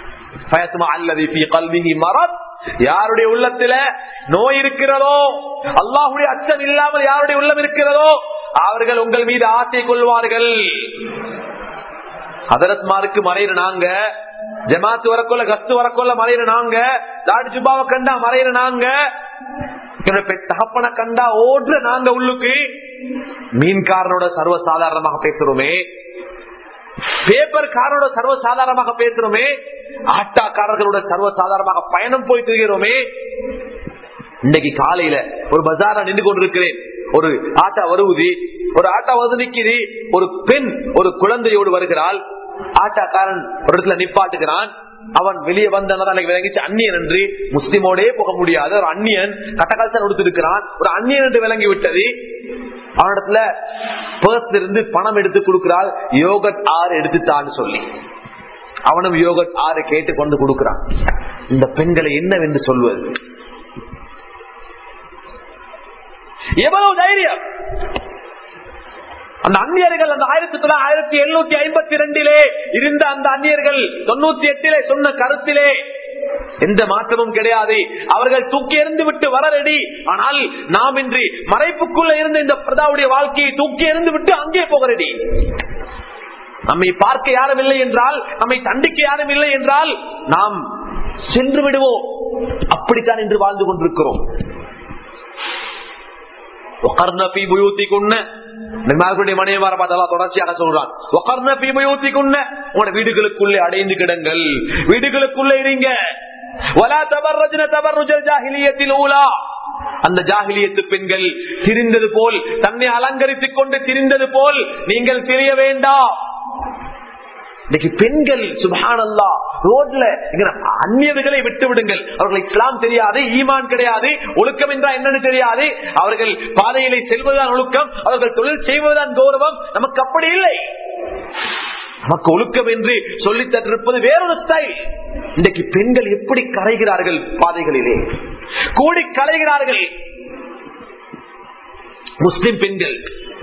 யாருடைய உள்ளத்துல நோய் இருக்கிறதோ அல்லாஹுடைய அச்சம் இல்லாமல் யாருடைய உள்ளம் இருக்கிறதோ அவர்கள் உங்கள் மீது ஆசை கொள்வார்கள் அதரத்மாருக்கு மறையிற நாங்க ஜமாத்து வரக்கொள்ள கஸ்து வரக்கொள்ள மறையிற நாங்க தாடி சுபாவை கண்டா மறையிற நாங்க தகப்பன கண்டா ஓடுற நாங்க உள்ளுக்கு மீன்காரனோட சர்வ சாதாரணமாக பேசுறோமே பேப்பர் காரோட சர்வ சாதாரணமாக பேசுறோமே ஆட்டாக்காரர்களோட சர்வ சாதாரணமாக பயணம் போய் திரிகிறோமே இன்னைக்கு காலையில ஒரு பஜார நின்று கொண்டிருக்கிறேன் ஒரு ஆட்டா வருவது ஒரு ஆட்டா வந்து நிக்குது ஒரு பெண் ஒரு குழந்தையோடு வருகிறாள் ஆட்டாக்காரன் ஒரு இடத்துல நிப்பாட்டுகிறான் அவன் வெளியே வந்தனதான் விளங்கிச்சு அந்நியன் என்று முஸ்லிமோடே போக முடியாது ஒரு அந்நியன் கட்டகால்சன் கொடுத்திருக்கிறான் ஒரு அந்நியன் என்று விளங்கி விட்டது அவனிடத்துல பர்ஸ்ல இருந்து பணம் எடுத்து கொடுக்கிறாள் யோகட் ஆறு எடுத்துட்டான்னு சொல்லி அவனும் யோகட் ஆறு கேட்டு கொண்டு கொடுக்கிறான் இந்த பெண்களை என்னவென்று சொல்வது எவ்வளவு தைரியம் அந்த அந்நியர்கள் அந்த ஆயிரத்தி தொள்ளாயிரத்தி ஆயிரத்தி எழுநூத்தி ஐம்பத்தி ரெண்டிலே இருந்த அந்த அந்நியர்கள் தொண்ணூத்தி எட்டிலே சொன்ன கருத்திலே எந்த மாற்றமும் கிடையாது அவர்கள் தூக்கி எறிந்து விட்டு வர ரெடி ஆனால் நாம் இன்றி மறைப்புக்குள்ள இருந்த இந்த பிரதாவுடைய வாழ்க்கையை தூக்கி எறிந்து விட்டு அங்கே போக ரெடி நம்மை பார்க்க யாரும் இல்லை என்றால் நம்மை தண்டிக்க யாரும் இல்லை என்றால் நாம் சென்று விடுவோம் அப்படித்தான் இன்று வாழ்ந்து கொண்டிருக்கிறோம் மனைவிமார பார்த்தா தொடர்ச்சியாக சொல்றான் உங்களோட வீடுகளுக்குள்ளே அடைந்து கிடங்கள் வீடுகளுக்குள்ளே இருங்க அந்த ஜாகிலியத்து பெண்கள் திரிந்தது போல் தன்னை அலங்கரித்துக் கொண்டு திரிந்தது போல் நீங்கள் தெரிய வேண்டாம் இன்னைக்கு பெண்கள் சுபானல்லா ரோட்ல அந்நியர்களை விட்டு விடுங்கள் அவர்கள் இஸ்லாம் தெரியாது ஈமான் கிடையாது ஒழுக்கம் என்றால் என்னன்னு தெரியாது அவர்கள் பாதையிலே செல்வதுதான் ஒழுக்கம் அவர்கள் தொழில் செய்வதுதான் கௌரவம் நமக்கு அப்படி இல்லை நமக்கு ஒழுக்கம் என்று சொல்லி தட்டிருப்பது வேறொரு ஸ்டைல் இன்றைக்கு பெண்கள் எப்படி கரைகிறார்கள் பாதைகளிலே கூடி கலைகிறார்கள் முஸ்லிம் பெண்கள்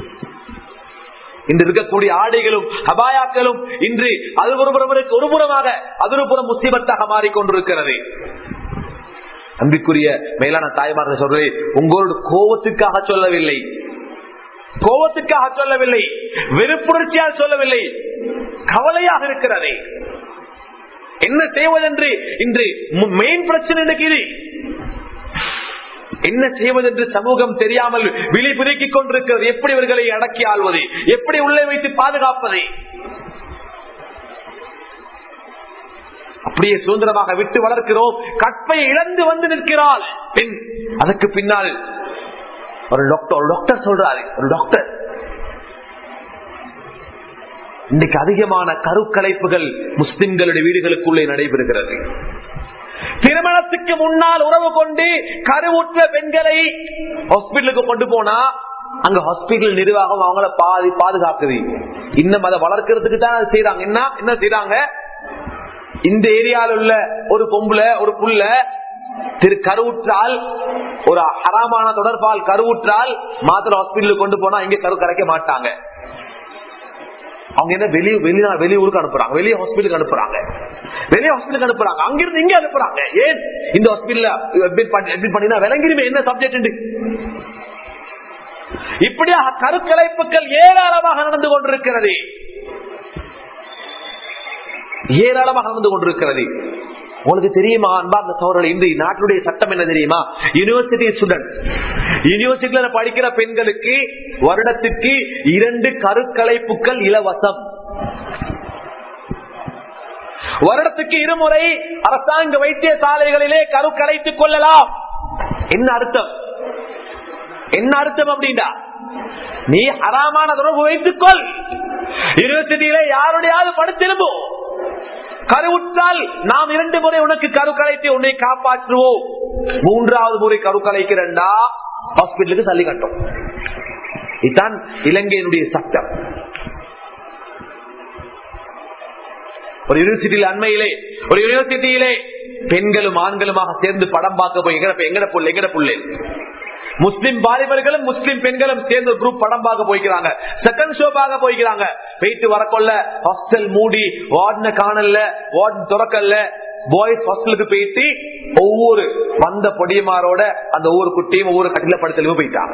இன்று இருக்கக்கூடிய ஆடைகளும் அபாயாக்களும் இன்று அது ஒரு புறவருக்கு ஒரு புறமாக அது ஒரு புறம் முஸ்லிமத்தாக மாறிக்கொண்டிருக்கிறது அன்பிற்குரிய மேலான தாய்மார்கள் சொல்றது உங்களோட கோபத்துக்காக சொல்லவில்லை கோபத்துக்காக சொல்லவில்லை வெறுப்புணர்ச்சியாக சொல்லவில்லை கவலையாக இருக்கிறது என்ன செய்வதென்று இன்று மெயின் பிரச்சனை இது என்ன செய்வதென்று சமூகம் தெரியாமல் விழி பிரிக்கிக் கொண்டிருக்கிறது எப்படி இவர்களை அடக்கி ஆள்வது எப்படி உள்ளே வைத்து பாதுகாப்பது அப்படியே சுதந்திரமாக விட்டு வளர்க்கிறோம் கற்பை இழந்து வந்து நிற்கிறாள் பெண் அதற்கு பின்னால் ஒரு டாக்டர் ஒரு டாக்டர் சொல்றாரு ஒரு டாக்டர் இன்னைக்கு அதிகமான கருக்கலைப்புகள் முஸ்லிம்களுடைய வீடுகளுக்குள்ளே நடைபெறுகிறது திருமணத்துக்கு முன்னால் உறவு கொண்டு கருவுற்ற பெண்களை ஹாஸ்பிட்டலுக்கு கொண்டு போனா அங்க ஹாஸ்பிட்டல் நிர்வாகம் அவங்கள பாதி பாதுகாக்குது இன்னும் அதை வளர்க்கறதுக்கு தான் செய்யறாங்க என்ன என்ன செய்யறாங்க இந்த ஏரியாவில் உள்ள ஒரு பொம்புல ஒரு புள்ள திரு கருவுற்றால் ஒரு ஹராமான தொடர்பால் கருவுற்றால் மாத்திர ஹாஸ்பிட்டலுக்கு கொண்டு போனா இங்க கரு கரைக்க மாட்டாங்க அவங்க என்ன வெளியே வெளிநா வெளியூருக்கு அனுப்புறாங்க வெளியே ஹாஸ்பிட்டலுக்கு அனுப்புறாங்க வெளியே ஹாஸ்பிட்டலுக்கு அனுப்புறாங்க அங்கிருந்து இங்க அனுப்புறாங்க ஏன் இந்த ஹாஸ்பிட்டல் அட்மிட் பண்ணினா விளங்கிருமே என்ன சப்ஜெக்ட் இப்படியாக கருக்கலைப்புகள் ஏராளமாக நடந்து கொண்டிருக்கிறது ஏராளமாக நடந்து கொண்டிருக்கிறது உங்களுக்கு தெரியுமா அன்பார்ந்த சோழர்கள் இந்த நாட்டுடைய சட்டம் என்ன தெரியுமா யூனிவர்சிட்டி ஸ்டூடெண்ட் யூனிவர்சிட்டியில படிக்கிற பெண்களுக்கு வருடத்துக்கு இரண்டு கருக்கலைப்புகள் இலவசம் வருடத்துக்கு இருமுறை அரசாங்க வைத்தியசாலைகளிலே கருக்கலைத்துக் கொள்ளலாம் என்ன அர்த்தம் என்ன அர்த்தம் அப்படின்னா நீ அறாமான தொடர்பு வைத்துக்கொள் யூனிவர்சிட்டியில யாருடையாவது படுத்திருப்போம் கருவுற்றால் நாம் இரண்டு முறை உனக்கு கரு கலைத்து உன்னை காப்பாற்றுவோம் மூன்றாவது முறை கரு கலைக்கிறண்டா ஹாஸ்பிட்டலுக்கு தள்ளி கட்டும் இதுதான் இலங்கையினுடைய சட்டம் ஒரு யூனிவர்சிட்டியில அண்மையிலே ஒரு யூனிவர்சிட்டியிலே பெண்களும் ஆண்களுமாக சேர்ந்து படம் பார்க்க போய் எங்கட எங்கட புள்ள எங்கட புள்ளை முஸ்லிம் வாலிபர்களும் முஸ்லிம் பெண்களும் சேர்ந்து குரூப் படம் பார்க்க போய்க்கிறாங்க செகண்ட் ஷோ பார்க்க போய்க்கிறாங்க போயிட்டு வரக்கொள்ள ஹாஸ்டல் மூடி வார்டன காணல வார்டன் துறக்கல்ல பாய்ஸ் ஹாஸ்டலுக்கு போயிட்டு ஒவ்வொரு வந்த பொடியமாரோட அந்த ஒவ்வொரு குட்டியும் ஒவ்வொரு கட்டில படுத்தலும் போயிட்டாங்க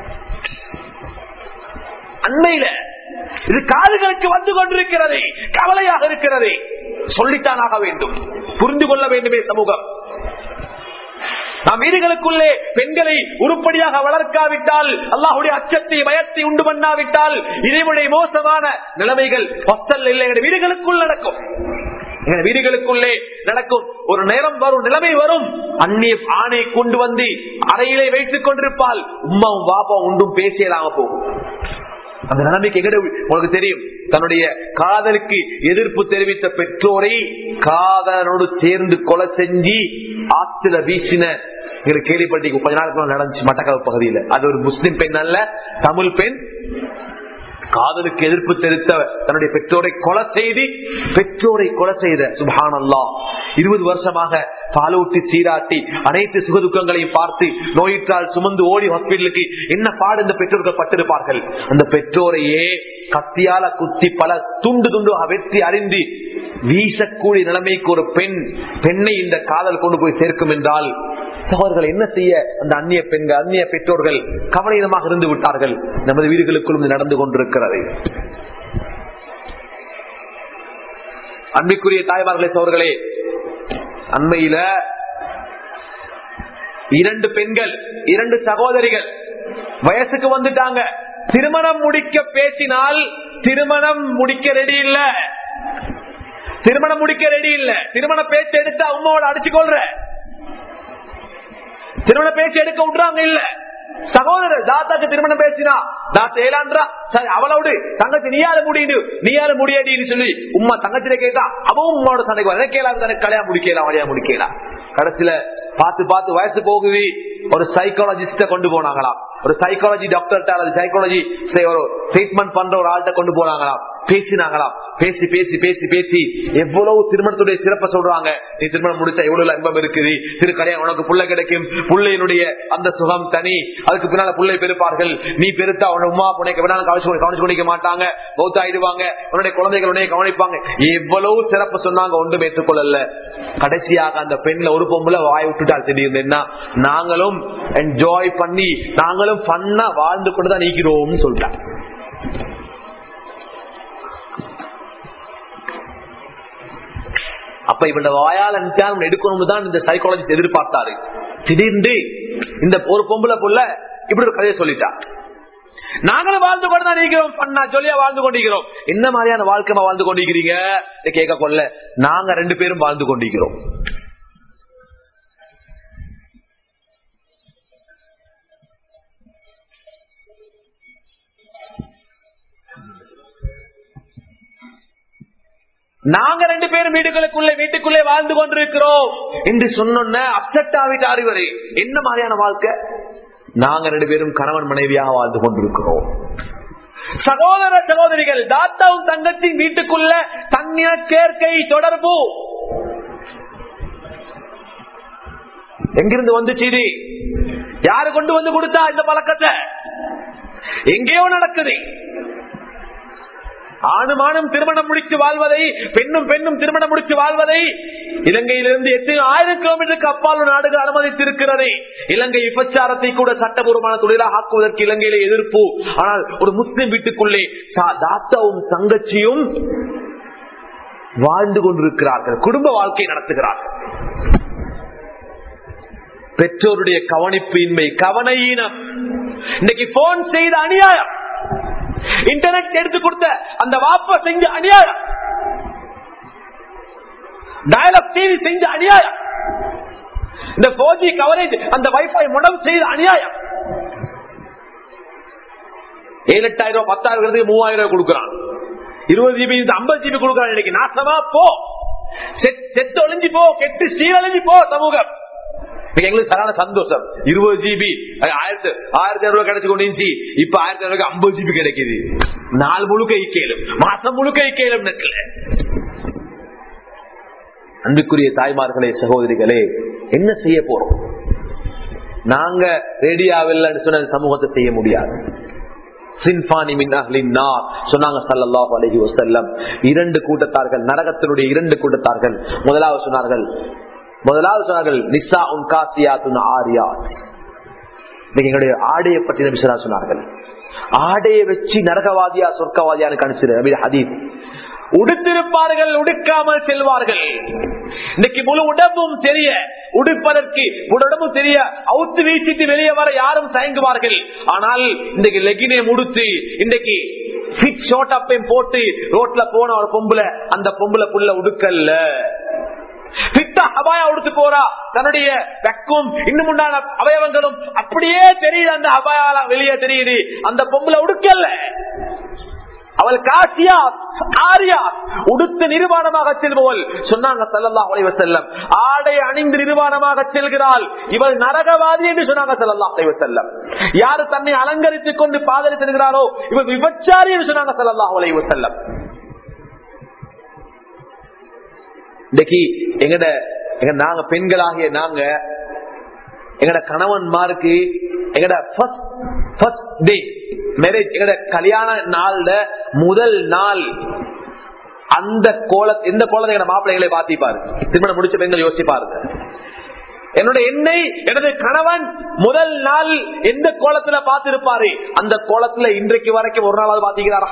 அண்மையில இது காதுகளுக்கு வந்து கொண்டிருக்கிறது கவலையாக இருக்கிறது சொல்லித்தான் ஆக வேண்டும் புரிந்து கொள்ள வேண்டுமே சமூகம் நாம் வீடுகளுக்குள்ளே பெண்களை உருப்படியாக வளர்க்காவிட்டால் அல்லாஹுடைய அச்சத்தை பயத்தை உண்டு பண்ணாவிட்டால் இதைவிட மோசமான நிலைமைகள் ஹொஸ்டல் இல்லை எங்கள் வீடுகளுக்குள் நடக்கும் எங்கள் வீடுகளுக்குள்ளே நடக்கும் ஒரு நேரம் வரும் நிலைமை வரும் அந்நிய ஆணை கொண்டு வந்து அறையிலே வைத்துக் கொண்டிருப்பால் உமாவும் பாப்பாவும் ஒன்றும் பேசியதாக போகும் அந்த நிலைமைக்கு எங்கட உங்களுக்கு தெரியும் தன்னுடைய காதலுக்கு எதிர்ப்பு தெரிவித்த பெற்றோரை காதலனோடு சேர்ந்து கொலை செஞ்சு ஆத்துல வீசின எங்களுக்கு கேள்விப்பட்டி கொஞ்ச நாளுக்கு நடந்துச்சு மட்டக்களவு பகுதியில் அது ஒரு முஸ்லிம் பெண் அல்ல தமிழ் பெண் காதலுக்கு எதிர்ப்பு தெரிவித்த தன்னுடைய பெற்றோரை கொலை செய்து பெற்றோரை கொலை செய்த சுபான் அல்லா இருபது வருஷமாக பாலூட்டி சீராட்டி அனைத்து சுகதுக்கங்களையும் பார்த்து நோயிற்றால் சுமந்து ஓடி ஹாஸ்பிட்டலுக்கு என்ன பாடு இந்த பெற்றோர்கள் பட்டிருப்பார்கள் அந்த பெற்றோரையே கத்தியால குத்தி பல துண்டு துண்டு வெற்றி அறிந்து வீசக்கூடிய நிலைமைக்கு ஒரு பெண் பெண்ணை இந்த காதல் கொண்டு போய் சேர்க்கும் என்றால் சகோதரர்கள் என்ன செய்ய அந்த அந்நிய பெண்கள் அந்நிய பெற்றோர்கள் கவலையினமாக இருந்து விட்டார்கள் நமது வீடுகளுக்குள்ளும் இது நடந்து கொண்டிருக்கிறது அன்பிற்குரிய தாய்மார்களே சோர்களே அண்மையில இரண்டு பெண்கள் இரண்டு சகோதரிகள் வயசுக்கு வந்துட்டாங்க திருமணம் முடிக்க பேசினால் திருமணம் முடிக்க ரெடி இல்ல திருமணம் முடிக்க ரெடி இல்ல திருமண பேச்சு எடுத்தா உமாவோட அடிச்சு கொள்ற திருமண பேச்சு எடுக்க விடுறாங்க இல்ல சகோதரர் தாத்தாக்கு திருமணம் பேசினா தாத்தா ஏலான்றா சரி அவளோடு தங்கச்சி நீயால முடியுது நீயால முடியாடின்னு சொல்லி உமா தங்கச்சில கேட்டா அவவும் உமாவோட சண்டைக்கு வர கேளாது தனக்கு கல்யாணம் முடிக்கலாம் வழியா முடிக்கலாம் கடைசியில பார்த்து பார்த்து வயசு போகுது ஒரு சைக்காலஜிஸ்ட கொண்டு போனாங்களாம் ஒரு சைக்காலஜி டாக்டர்கிட்ட அல்லது சைக்காலஜி ஒரு ட்ரீட்மெண்ட் பண்ற ஒரு ஆள்கிட்ட கொண்டு போனாங்களாம் பேசினாங்களாம் பேசி பேசி பேசி பேசி எவ்வளவு திருமணத்துடைய சிறப்பை சொல்றாங்க நீ திருமணம் முடிச்சா எவ்வளவு இன்பம் இருக்குது திரு கல்யாணம் உனக்கு புள்ள கிடைக்கும் பிள்ளையினுடைய அந்த சுகம் தனி அதுக்கு பின்னால பிள்ளை பெருப்பார்கள் நீ பெருத்தா உன உமா புனைக்க வேணாலும் கவனிச்சு கவனிச்சு கொண்டிக்க மாட்டாங்க பௌத்தாயிடுவாங்க உன்னுடைய குழந்தைகள் உன்னைய கவனிப்பாங்க எவ்வளவு சிறப்பு சொன்னாங்க ஒன்றும் ஏற்றுக்கொள்ளல கடைசியாக அந்த பெண்ல ஒரு பொம்பளை வாய் விட்டுட்டா திடீர்னு என்ன நாங்களும் என்ஜாய் பண்ணி நாங்களும் பண்ணா வாழ்ந்து கொண்டுதான் நீக்கிறோம்னு சொல்லிட்டாங்க அப்ப இவன் வாயால் நித்தியானம் எடுக்கணும்னு தான் இந்த சைக்காலஜி எதிர்பார்த்தாரு திடீர்னு இந்த ஒரு பொம்பளை புள்ள இப்படி ஒரு கதையை சொல்லிட்டா நாங்களும் வாழ்ந்து கொண்டு தான் இருக்கிறோம் பண்ணா சொல்லியா வாழ்ந்து கொண்டிருக்கிறோம் என்ன மாதிரியான வாழ்க்கை வாழ்ந்து கொண்டிருக்கிறீங்க கேட்க கொள்ள நாங்க ரெண்டு பேரும் வாழ்ந்து கொண்டிருக்கிறோம் நாங்க ரெண்டு பேரும் வீடுகளுக்குள்ளே வீட்டுக்குள்ளே வாழ்ந்து கொண்டிருக்கிறோம் என்று சொன்ன அப்செட் ஆகிட்டார் இவரு என்ன மாதிரியான வாழ்க்கை நாங்க ரெண்டு பேரும் கணவன் மனைவியாக வாழ்ந்து கொண்டிருக்கிறோம் சகோதர சகோதரிகள் தாத்தாவும் தங்கத்தின் வீட்டுக்குள்ள தன்னிய சேர்க்கை தொடர்பு எங்கிருந்து வந்து செய்தி யாரு கொண்டு வந்து கொடுத்தா இந்த பழக்கத்தை எங்கேயோ நடக்குது ஆணுமானும் திருமணம் முடித்து வாழ்வதை பெண்ணும் பெண்ணும் திருமணம் முடித்து வாழ்வதை இலங்கையிலிருந்து எத்தனை ஆயிரம் கிலோமீட்டருக்கு அப்பால் நாடுகள் அனுமதித்திருக்கிறது இலங்கை விபச்சாரத்தை கூட சட்டபூர்வமான தொழிலாக ஆக்குவதற்கு இலங்கையில எதிர்ப்பு ஆனால் ஒரு முஸ்லிம் வீட்டுக்குள்ளே தாத்தாவும் தங்கச்சியும் வாழ்ந்து கொண்டிருக்கிறார்கள் குடும்ப வாழ்க்கை நடத்துகிறார்கள் பெற்றோருடைய கவனிப்பு இன்மை கவன ஈனம் இன்னைக்கு போன் செய்த அநியாயம் இன்டர்நெட் எடுத்து கொடுத்த அந்த வாப்ப செஞ்ச அநியாயம் டயலாக் டிவி செஞ்ச அநியாயம் இந்த போர் ஜி கவரேஜ் அந்த வைஃபை முடம் செய்த அநியாயம் ஏழு எட்டாயிரம் ரூபாய் பத்தாயிரம் மூவாயிரம் ரூபாய் கொடுக்குறான் இருபது ஜிபி ஐம்பது ஜிபி கொடுக்குறான் இன்னைக்கு நாசமா போ செத்து ஒளிஞ்சு போ கெட்டு சீரழிஞ்சு போ சமூகம் எங்களுக்கு சரியான சந்தோஷம் இருபது ஜிபி ஆயிரத்தி ஆயிரத்தி ஐநூறு கிடைச்சு கொண்டு இருந்துச்சு இப்ப ஆயிரத்தி ஐநூறு ஐம்பது ஜிபி கிடைக்குது நாள் முழுக்க இக்கேலும் மாசம் முழுக்க இக்கேலும் நெட்ல அன்புக்குரிய தாய்மார்களே சகோதரிகளே என்ன செய்ய போறோம் நாங்க ரெடியாவில்லை சொன்ன சமூகத்தை செய்ய முடியாது சின்பானி சொன்னாங்க சல்லல்லாஹு அலைஹி வஸல்லம் இரண்டு கூட்டத்தார்கள் நரகத்தினுடைய இரண்டு கூட்டத்தார்கள் முதலாவது சொன்னார்கள் முதலாவது சொன்னார்கள் நிசா உன் காசியாத்துன் ஆரியாத் எங்களுடைய ஆடையை பற்றி நபி ஸல்லல்லாஹு சொன்னார்கள் ஆடையை வச்சு நரகவாதியா சொர்க்கவாதியான்னு கணிச்சிரு நபி ஹதீஸ் உடுத்திருப்பார்கள் உடுக்காமல் செல்வார்கள் இன்னைக்கு முழு உடம்பும் தெரிய உடுப்பதற்கு உடம்பும் தெரிய அவுத்து வீசிட்டு வெளியே வர யாரும் தயங்குவார்கள் ஆனால் இன்னைக்கு லெகினே முடித்து இன்னைக்கு ஃபிட் ஷோட் அப்பையும் போட்டு ரோட்ல போன ஒரு பொம்புல அந்த பொம்புல புள்ள உடுக்கல்ல பித்த அபாயா உடுத்து போறா தன்னுடைய வெக்கும் இன்னும் உண்டான அவயவங்களும் அப்படியே தெரியுது அந்த அபாயால வெளியே தெரியுது அந்த பொம்புல உடுக்கல்ல அவள் காசியா ஆரியா உடுத்து நிர்வாணமாக செல்பவள் சொன்னாங்க சல்லல்லா அலைவ செல்லம் ஆடை அணிந்து நிர்வாணமாக செல்கிறாள் இவள் நரகவாதி என்று சொன்னாங்க சல்லல்லா அலைவ செல்லம் யாரு தன்னை அலங்கரித்துக் கொண்டு பாதனை செல்கிறாரோ இவள் விபச்சாரி என்று சொன்னாங்க சல்லல்லா அலைவ செல்லம் இன்னைக்கு எங்கட எங்க நாங்க பெண்களாகிய நாங்க எங்கட கணவன்மாருக்கு எங்கட டே மேரேஜ் எங்கட கல்யாண நாள்ல முதல் நாள் அந்த கோல எந்த கோலத்தை எங்க மாப்பிள்ளைகளை பாத்திப்பாரு திருமணம் முடிச்ச பெண்கள் யோசிச்சு பாருங்க என்னோட எண்ணெய் எனது கணவன் முதல் நாள் எந்த கோலத்துல பார்த்திருப்பாரு அந்த கோலத்துல இன்றைக்கு வரைக்கும் ஒரு நாளாவது பாத்தீங்கிறாரா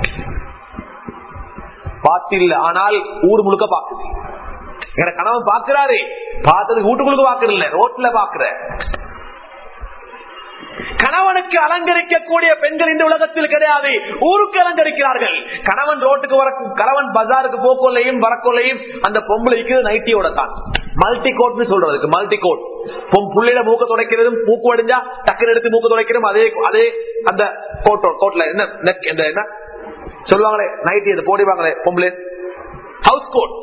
பாத்தில்ல ஆனால் ஊர் முழுக்க பாக்குது எங்க கணவன் பாக்குறாரு பார்த்தது வீட்டுக்குள்ள பாக்குறல ரோட்ல பாக்குற அலங்கரிக்கக்கூடிய பெண்கள் இந்த உலகத்தில் கிடையாது ஊருக்கு அலங்கரிக்கிறார்கள் கணவன் ரோட்டுக்கு வர கணவன் பஜாருக்கு போக்கொள்ளையும் வரக்கொள்ளையும் அந்த பொம்பளைக்கு நைட்டியோட தான் மல்டி கோட்னு சொல்றதுக்கு மல்டி கோட் புள்ளையில மூக்க துடைக்கிறதும் மூக்கு அடிஞ்சா டக்குனு எடுத்து மூக்க துடைக்கிறதும் அதே அதே அந்த கோட் கோட்ல என்ன neck இந்த என்ன சொல்லுவாங்களே நைட்டி அது போடிவாங்களே பொம்பளை ஹவுஸ் கோட்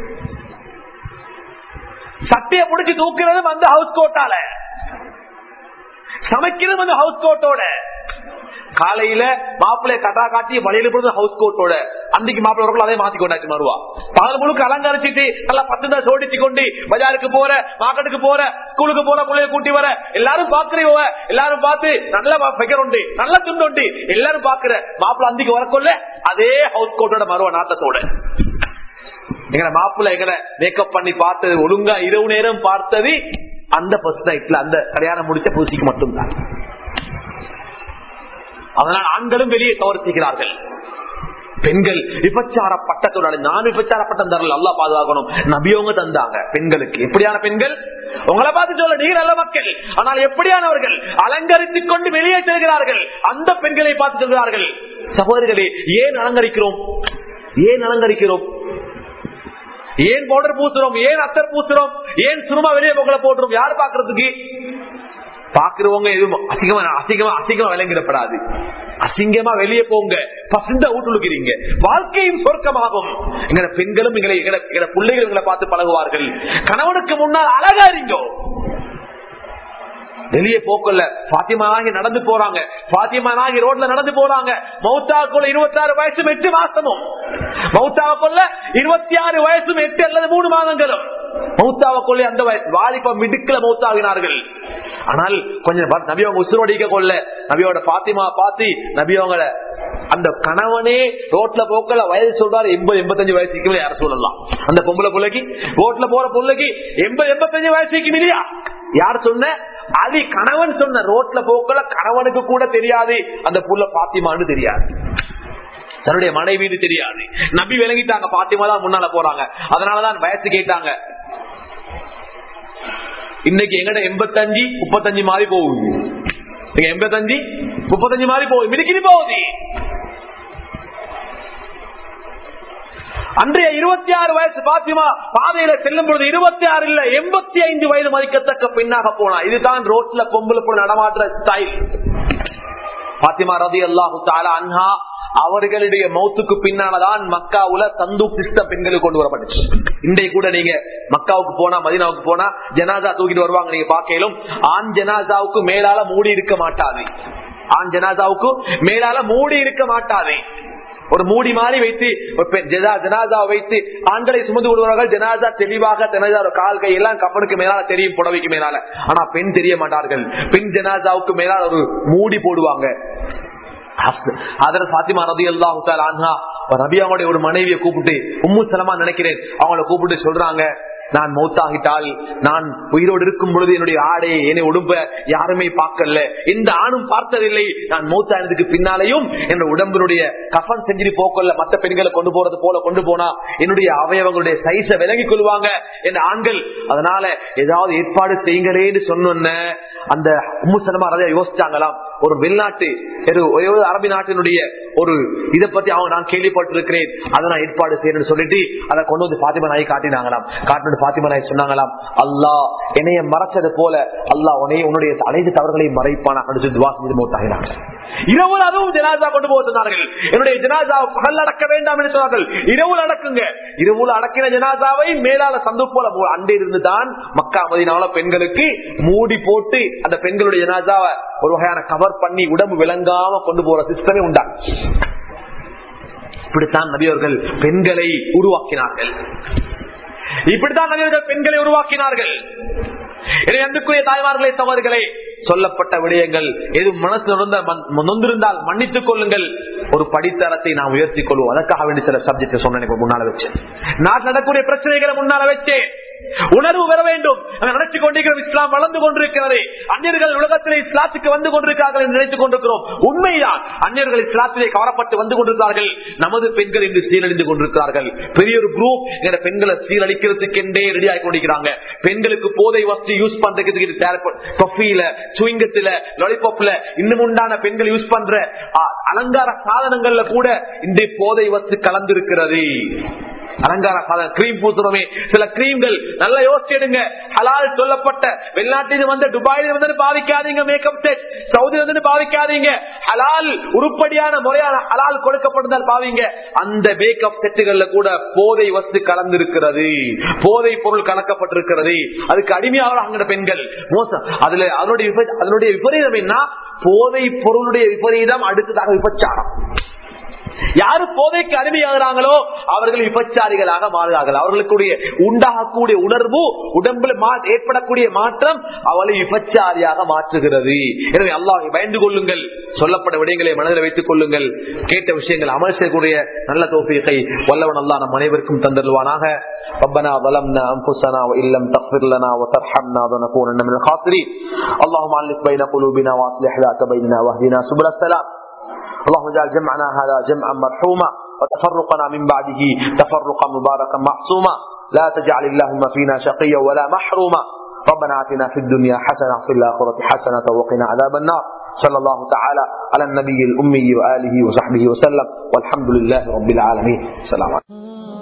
சட்டையை பிடிச்சி தூக்குறதும் அந்த ஹவுஸ் கோட்டால சமைக்கிறதும் அந்த ஹவுஸ் கோட்டோட காலையில மாப்பிள்ளை கட்டா காட்டி வழியில போடுறது ஹவுஸ் கோட்டோட அன்னைக்கு மாப்பிள்ளை வரக்குள்ள அதே மாத்தி கொண்டாச்சு மறுவா பகல் முழுக்க அலங்கரிச்சிட்டு நல்லா பத்து தான் சோடிச்சு கொண்டு பஜாருக்கு போற மார்க்கெட்டுக்கு போற ஸ்கூலுக்கு போற பிள்ளைய கூட்டி வர எல்லாரும் பாக்குறீங்க எல்லாரும் பார்த்து நல்ல பெயர் உண்டு நல்ல துண்டு உண்டு எல்லாரும் பாக்குற மாப்பிள்ளை அந்திக்கு வரக்குள்ள அதே ஹவுஸ் கோட்டோட மறுவா நாட்டத்தோட எங்களை மாப்பிள்ள எங்களை மேக்கப் பண்ணி பார்த்தது ஒழுங்கா இரவு நேரம் பார்த்தது அந்த ஃபர்ஸ்ட் நைட்ல அந்த கல்யாணம் முடிச்ச பூசிக்கு மட்டும்தான் அதனால் ஆண்களும் வெளியே தவறுத்துகிறார்கள் பெண்கள் விபச்சார பட்டத்துடன் நான் விபச்சார பட்டம் தரல அல்லா பாதுகாக்கணும் நபியவங்க தந்தாங்க பெண்களுக்கு எப்படியான பெண்கள் உங்களை பார்த்து சொல்ல நீங்க நல்ல மக்கள் ஆனால் எப்படியானவர்கள் அலங்கரித்துக் கொண்டு வெளியே செல்கிறார்கள் அந்த பெண்களை பார்த்து சொல்கிறார்கள் சகோதரிகளே ஏன் அலங்கரிக்கிறோம் ஏன் அலங்கரிக்கிறோம் ஏன் பவுடர் பூசுறோம் ஏன் அத்தர் பூசுறோம் ஏன் சுருமா வெளியே பொங்கல போட்டுரும் யாரு பாக்குறதுக்கு பாக்குறவங்க எதுவும் அசிங்கமா அசிங்கமா அசிங்கமா விளங்கிடப்படாது அசிங்கமா வெளியே போங்க பசுந்த ஊட்டுழுக்கிறீங்க வாழ்க்கையும் சொர்க்கமாகும் எங்க பெண்களும் எங்களை எங்க பிள்ளைகள் எங்களை பார்த்து பழகுவார்கள் கணவனுக்கு முன்னால் அழகா இருங்கோ வெளியே போக்கல பாத்தியமாகி நடந்து போறாங்க பாத்தியமாகி ரோட்ல நடந்து போறாங்க மௌத்தாவுக்குள்ள இருபத்தி ஆறு வயசும் எட்டு மாசமும் மௌத்தாவுக்குள்ள இருபத்தி ஆறு வயசும் எட்டு அல்லது மூணு மாதங்களும் மௌத்தாவுக்குள்ளே அந்த வயசு வாலிப மிடுக்கல மௌத்தாகினார்கள் ஆனால் கொஞ்சம் நபி அவங்க உசுரோடிக்க கொள்ள நபியோட பாத்திமா பாத்தி நபி அவங்கள அந்த கணவனே ரோட்ல போக்கல வயசு சொல்றாரு எண்பது எண்பத்தஞ்சு வயசுக்கு யார சொல்லலாம் அந்த பொம்பளை பிள்ளைக்கு ரோட்ல போற பிள்ளைக்கு எண்பது எண்பத்தஞ்சு வயசுக்கு இல்லையா யார் சொன்ன அது கணவன் சொன்ன ரோட்ல போக்கல கணவனுக்கு கூட தெரியாது அந்த புள்ள பாத்திமான்னு தெரியாது தன்னுடைய மனைவி தெரியாது நம்பி விளங்கிட்டாங்க பாத்திமா தான் முன்னால போறாங்க அதனாலதான் வயசு கேட்டாங்க இன்னைக்கு எங்கட எண்பத்தஞ்சு முப்பத்தஞ்சு மாதிரி போகுது எண்பத்தஞ்சு முப்பத்தஞ்சு மாதிரி போகுது மிடிக்கிட்டு போகுது அன்றைய இருபத்தி ஆறு வயசு பாத்திமா பாதையில செல்லும் பொழுது இருபத்தி ஆறு இல்ல எண்பத்தி ஐந்து வயது மதிக்கத்தக்க பெண்ணாக போனா இதுதான் ரோட்ல பொம்பளை போல நடமாற்ற ஸ்டைல் பாத்திமா ரதி அல்லாஹு தாலா அன்ஹா அவர்களுடைய மௌத்துக்கு பின்னால்தான் மக்காவுல தந்து சிஸ்டம் பெண்களுக்கு கொண்டு வரப்பட்டுச்சு இன்றைக்கு கூட நீங்க மக்காவுக்கு போனா மதினாவுக்கு போனா ஜனாதா தூக்கிட்டு வருவாங்க நீங்க பார்க்கலும் ஆண் ஜனாதாவுக்கு மேலால மூடி இருக்க மாட்டாது ஆண் ஜனாதாவுக்கு மேலால மூடி இருக்க மாட்டாது ஒரு மூடி மாதிரி வைத்து ஒரு பெண் ஜனா- ஜனாதாவை வைத்து ஆண்களை சுமந்து விடுவார்கள் ஜனாதா தெளிவாக ஜனாதா கால் கையெல்லாம் கப்பனுக்கு மேலால தெரியும் புடவைக்கு மேலால ஆனா பெண் தெரிய மாட்டார்கள் பெண் ஜனாதாவுக்கு மேலால ஒரு மூடி போடுவாங்க அதர் பாத்திமா ரபி அல்லாஹு ரபியாவுடைய ஒரு மனைவியை கூப்பிட்டு உம்மு சலமா நினைக்கிறேன் அவங்கள கூப்பிட்டு சொல்றாங்க நான் மௌத்தாகிட்டால் நான் உயிரோடு இருக்கும் பொழுது என்னுடைய ஆடையை என்னை உடும்ப யாருமே பார்க்கல எந்த ஆணும் பார்த்ததில்லை நான் மௌத்தானதுக்கு பின்னாலையும் என்னோட உடம்பினுடைய கஃன் செஞ்சுரி போக்கல்ல மத்த பெண்களை கொண்டு போறது போல கொண்டு போனா என்னுடைய அவயவங்களுடைய சைஸ விலகிக் கொள்வாங்க என் ஆண்கள் அதனால ஏதாவது ஏற்பாடு செய்யுங்களேன்னு சொன்ன அந்த உம்முசலமா ராஜா யோசிச்சாங்களாம் ஒரு வெளிநாட்டு ஒரு ஒரு அரபி நாட்டினுடைய ஒரு இதை பத்தி அவங்க நான் கேள்விப்பட்டிருக்கிறேன் அதை நான் ஏற்பாடு செய்யணும்னு சொல்லிட்டு அதை கொண்டு வந்து பாத்திமா நாய் காட்டினாங்களாம் காட்டினு பாத்திமா நாய் சொன்னாங்களாம் அல்லாஹ் என்னைய மறைச்சது போல அல்லாஹ் உன்னைய உன்னுடைய அனைத்து தவறுகளையும் மறைப்பானா அப்படின்னு துவா செஞ்சு மூத்தாகினாங்க இரவு அதுவும் ஜனாதா கொண்டு போக சொன்னார்கள் என்னுடைய ஜனாதா பகல் அடக்க வேண்டாம் என்று சொன்னார்கள் இரவுல அடக்குங்க இரவுல அடக்கின ஜனாதாவை மேலால சந்து போல மு- அண்டை இருந்து தான் மக்கா மதினால பெண்களுக்கு மூடி போட்டு அந்த பெண்களுடைய ஜனாதாவை ஒரு வகையான கவர் பண்ணி உடம்பு விளங்காம கொண்டு போற சிஸ்டமே உண்டா இப்படித்தான் நபியவர்கள் பெண்களை உருவாக்கினார்கள் இப்படித்தான் நபியவர்கள் பெண்களை உருவாக்கினார்கள் எனவே அன்புக்குரிய தாய்மார்களே சகோதரிகளே சொல்லப்பட்ட விடயங்கள் எது மனசு நொந்த மன்- நொந்திருந்தால் மன்னித்துக் கொள்ளுங்கள் ஒரு படித்தரத்தை நாம் உயர்த்திக் கொள்வோம் அதற்காக வேண்டி சில சப்ஜெக்ட் சொன்னேன் இப்ப முன்னால வச்சேன் நாட்டில் நடக்கக்கூடிய பிரச்சனைகளை முன்னால வச்சேன் உணர்வு வர வேண்டும் நாங்கள் நினைத்துக் கொண்டிருக்கிறோம் இஸ்லாம் வளர்ந்து கொண்டிருக்கிறது அந்நியர்கள் உலகத்திலே இஸ்லாத்துக்கு வந்து கொண்டிருக்கிறார்கள் என்று நினைத்துக் கொண்டிருக்கிறோம் உண்மைதான் அந்நியர்கள் இஸ்லாத்திலே கவரப்பட்டு வந்து கொண்டிருக்கிறார்கள் நமது பெண்கள் இன்று சீரழிந்து கொண்டிருக்கிறார்கள் பெரிய ஒரு குரூப் எங்க பெண்களை சீரழிக்கிறதுக்கு என்றே ரெடி ஆகி கொண்டிருக்கிறாங்க பெண்களுக்கு போதை வசதி யூஸ் பண்றதுக்கு டொஃபியில சுவிங்கத்துல லாலிபாப்ல இன்னும் உண்டான பெண்கள் யூஸ் பண்ற ஆ, அலங்கார சாதனங்கள்ல கூட இந்த போதை வசதி கலந்திருக்கிறது அலங்கார சாதனம் கிரீம் பூசுறோமே சில கிரீம்கள் நல்லா யோசிச்சிடுங்க ஹலால் சொல்லப்பட்ட வெளிநாட்டில் வந்து துபாயில் வந்து பாவிக்காதீங்க மேக்கப் செட் சவுதி வந்து பாவிக்காதீங்க ஹலால் உருப்படியான முறையான ஹலால் கொடுக்கப்பட்டிருந்தால் பாவீங்க அந்த மேக்கப் செட்டுகள்ல கூட போதை வஸ்து கலந்திருக்கிறது போதை பொருள் கலக்கப்பட்டிருக்கிறது அதுக்கு அடிமையாக பெண்கள் மோசம் அதுல அதனுடைய விப- அதனுடைய விபரீதம் என்ன போதை பொருளுடைய விபரீதம் அடுத்ததாக விபச்சாரம் யாரு போதைக்கு அடிமையாகிறாங்களோ அவர்கள் விபச்சாரிகளாக மாறுகிறார்கள் அவர்களுக்குடைய உண்டாகக்கூடிய உணர்வு உடம்புல மா- ஏற்படக்கூடிய மாற்றம் அவளை விபச்சாரியாக மாற்றுகிறது எனவே அல்லாஹ் பயந்து கொள்ளுங்கள் சொல்லப்பட்ட விடயங்களை மனதில் வைத்துக் கொள்ளுங்கள் கேட்ட விஷயங்கள் அமல் செய்யக்கூடிய நல்ல தோப்பியத்தை வல்லவன் அல்லாஹ் நம் அனைவருக்கும் தந்தருவானாக ربنا ظلمنا انفسنا وان لم تغفر لنا وترحمنا لنكونن من الخاسرين اللهم الف بين قلوبنا واصلح ذات بيننا واهدنا سبل السلام اللهم اجعل جمعنا هذا جمعا مرحوما وتفرقنا من بعده تفرقا مباركا معصوما لا تجعل اللهم فينا شقيا ولا محروما ربنا اتنا في الدنيا حسنه وفي الاخره حسنه وقنا عذاب النار صلى الله تعالى على النبي الامي واله وصحبه وسلم والحمد لله رب العالمين السلام عليكم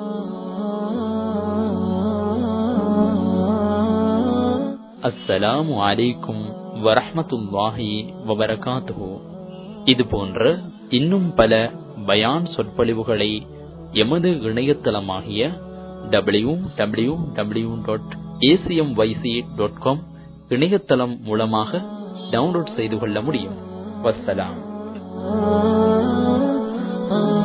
அஸ்ஸலாமு அலைக்கும் வரஹ்மத்துல்லாஹி வபரகாத்துஹு இது போன்ற இன்னும் பல பயான் சொற்பொழிவுகளை எமது இணையதளமாகிய W W W dot ACM YC dot com இணையதளம் மூலமாக டவுன்லோட் செய்து கொள்ள முடியும் வஸ்ஸலாம்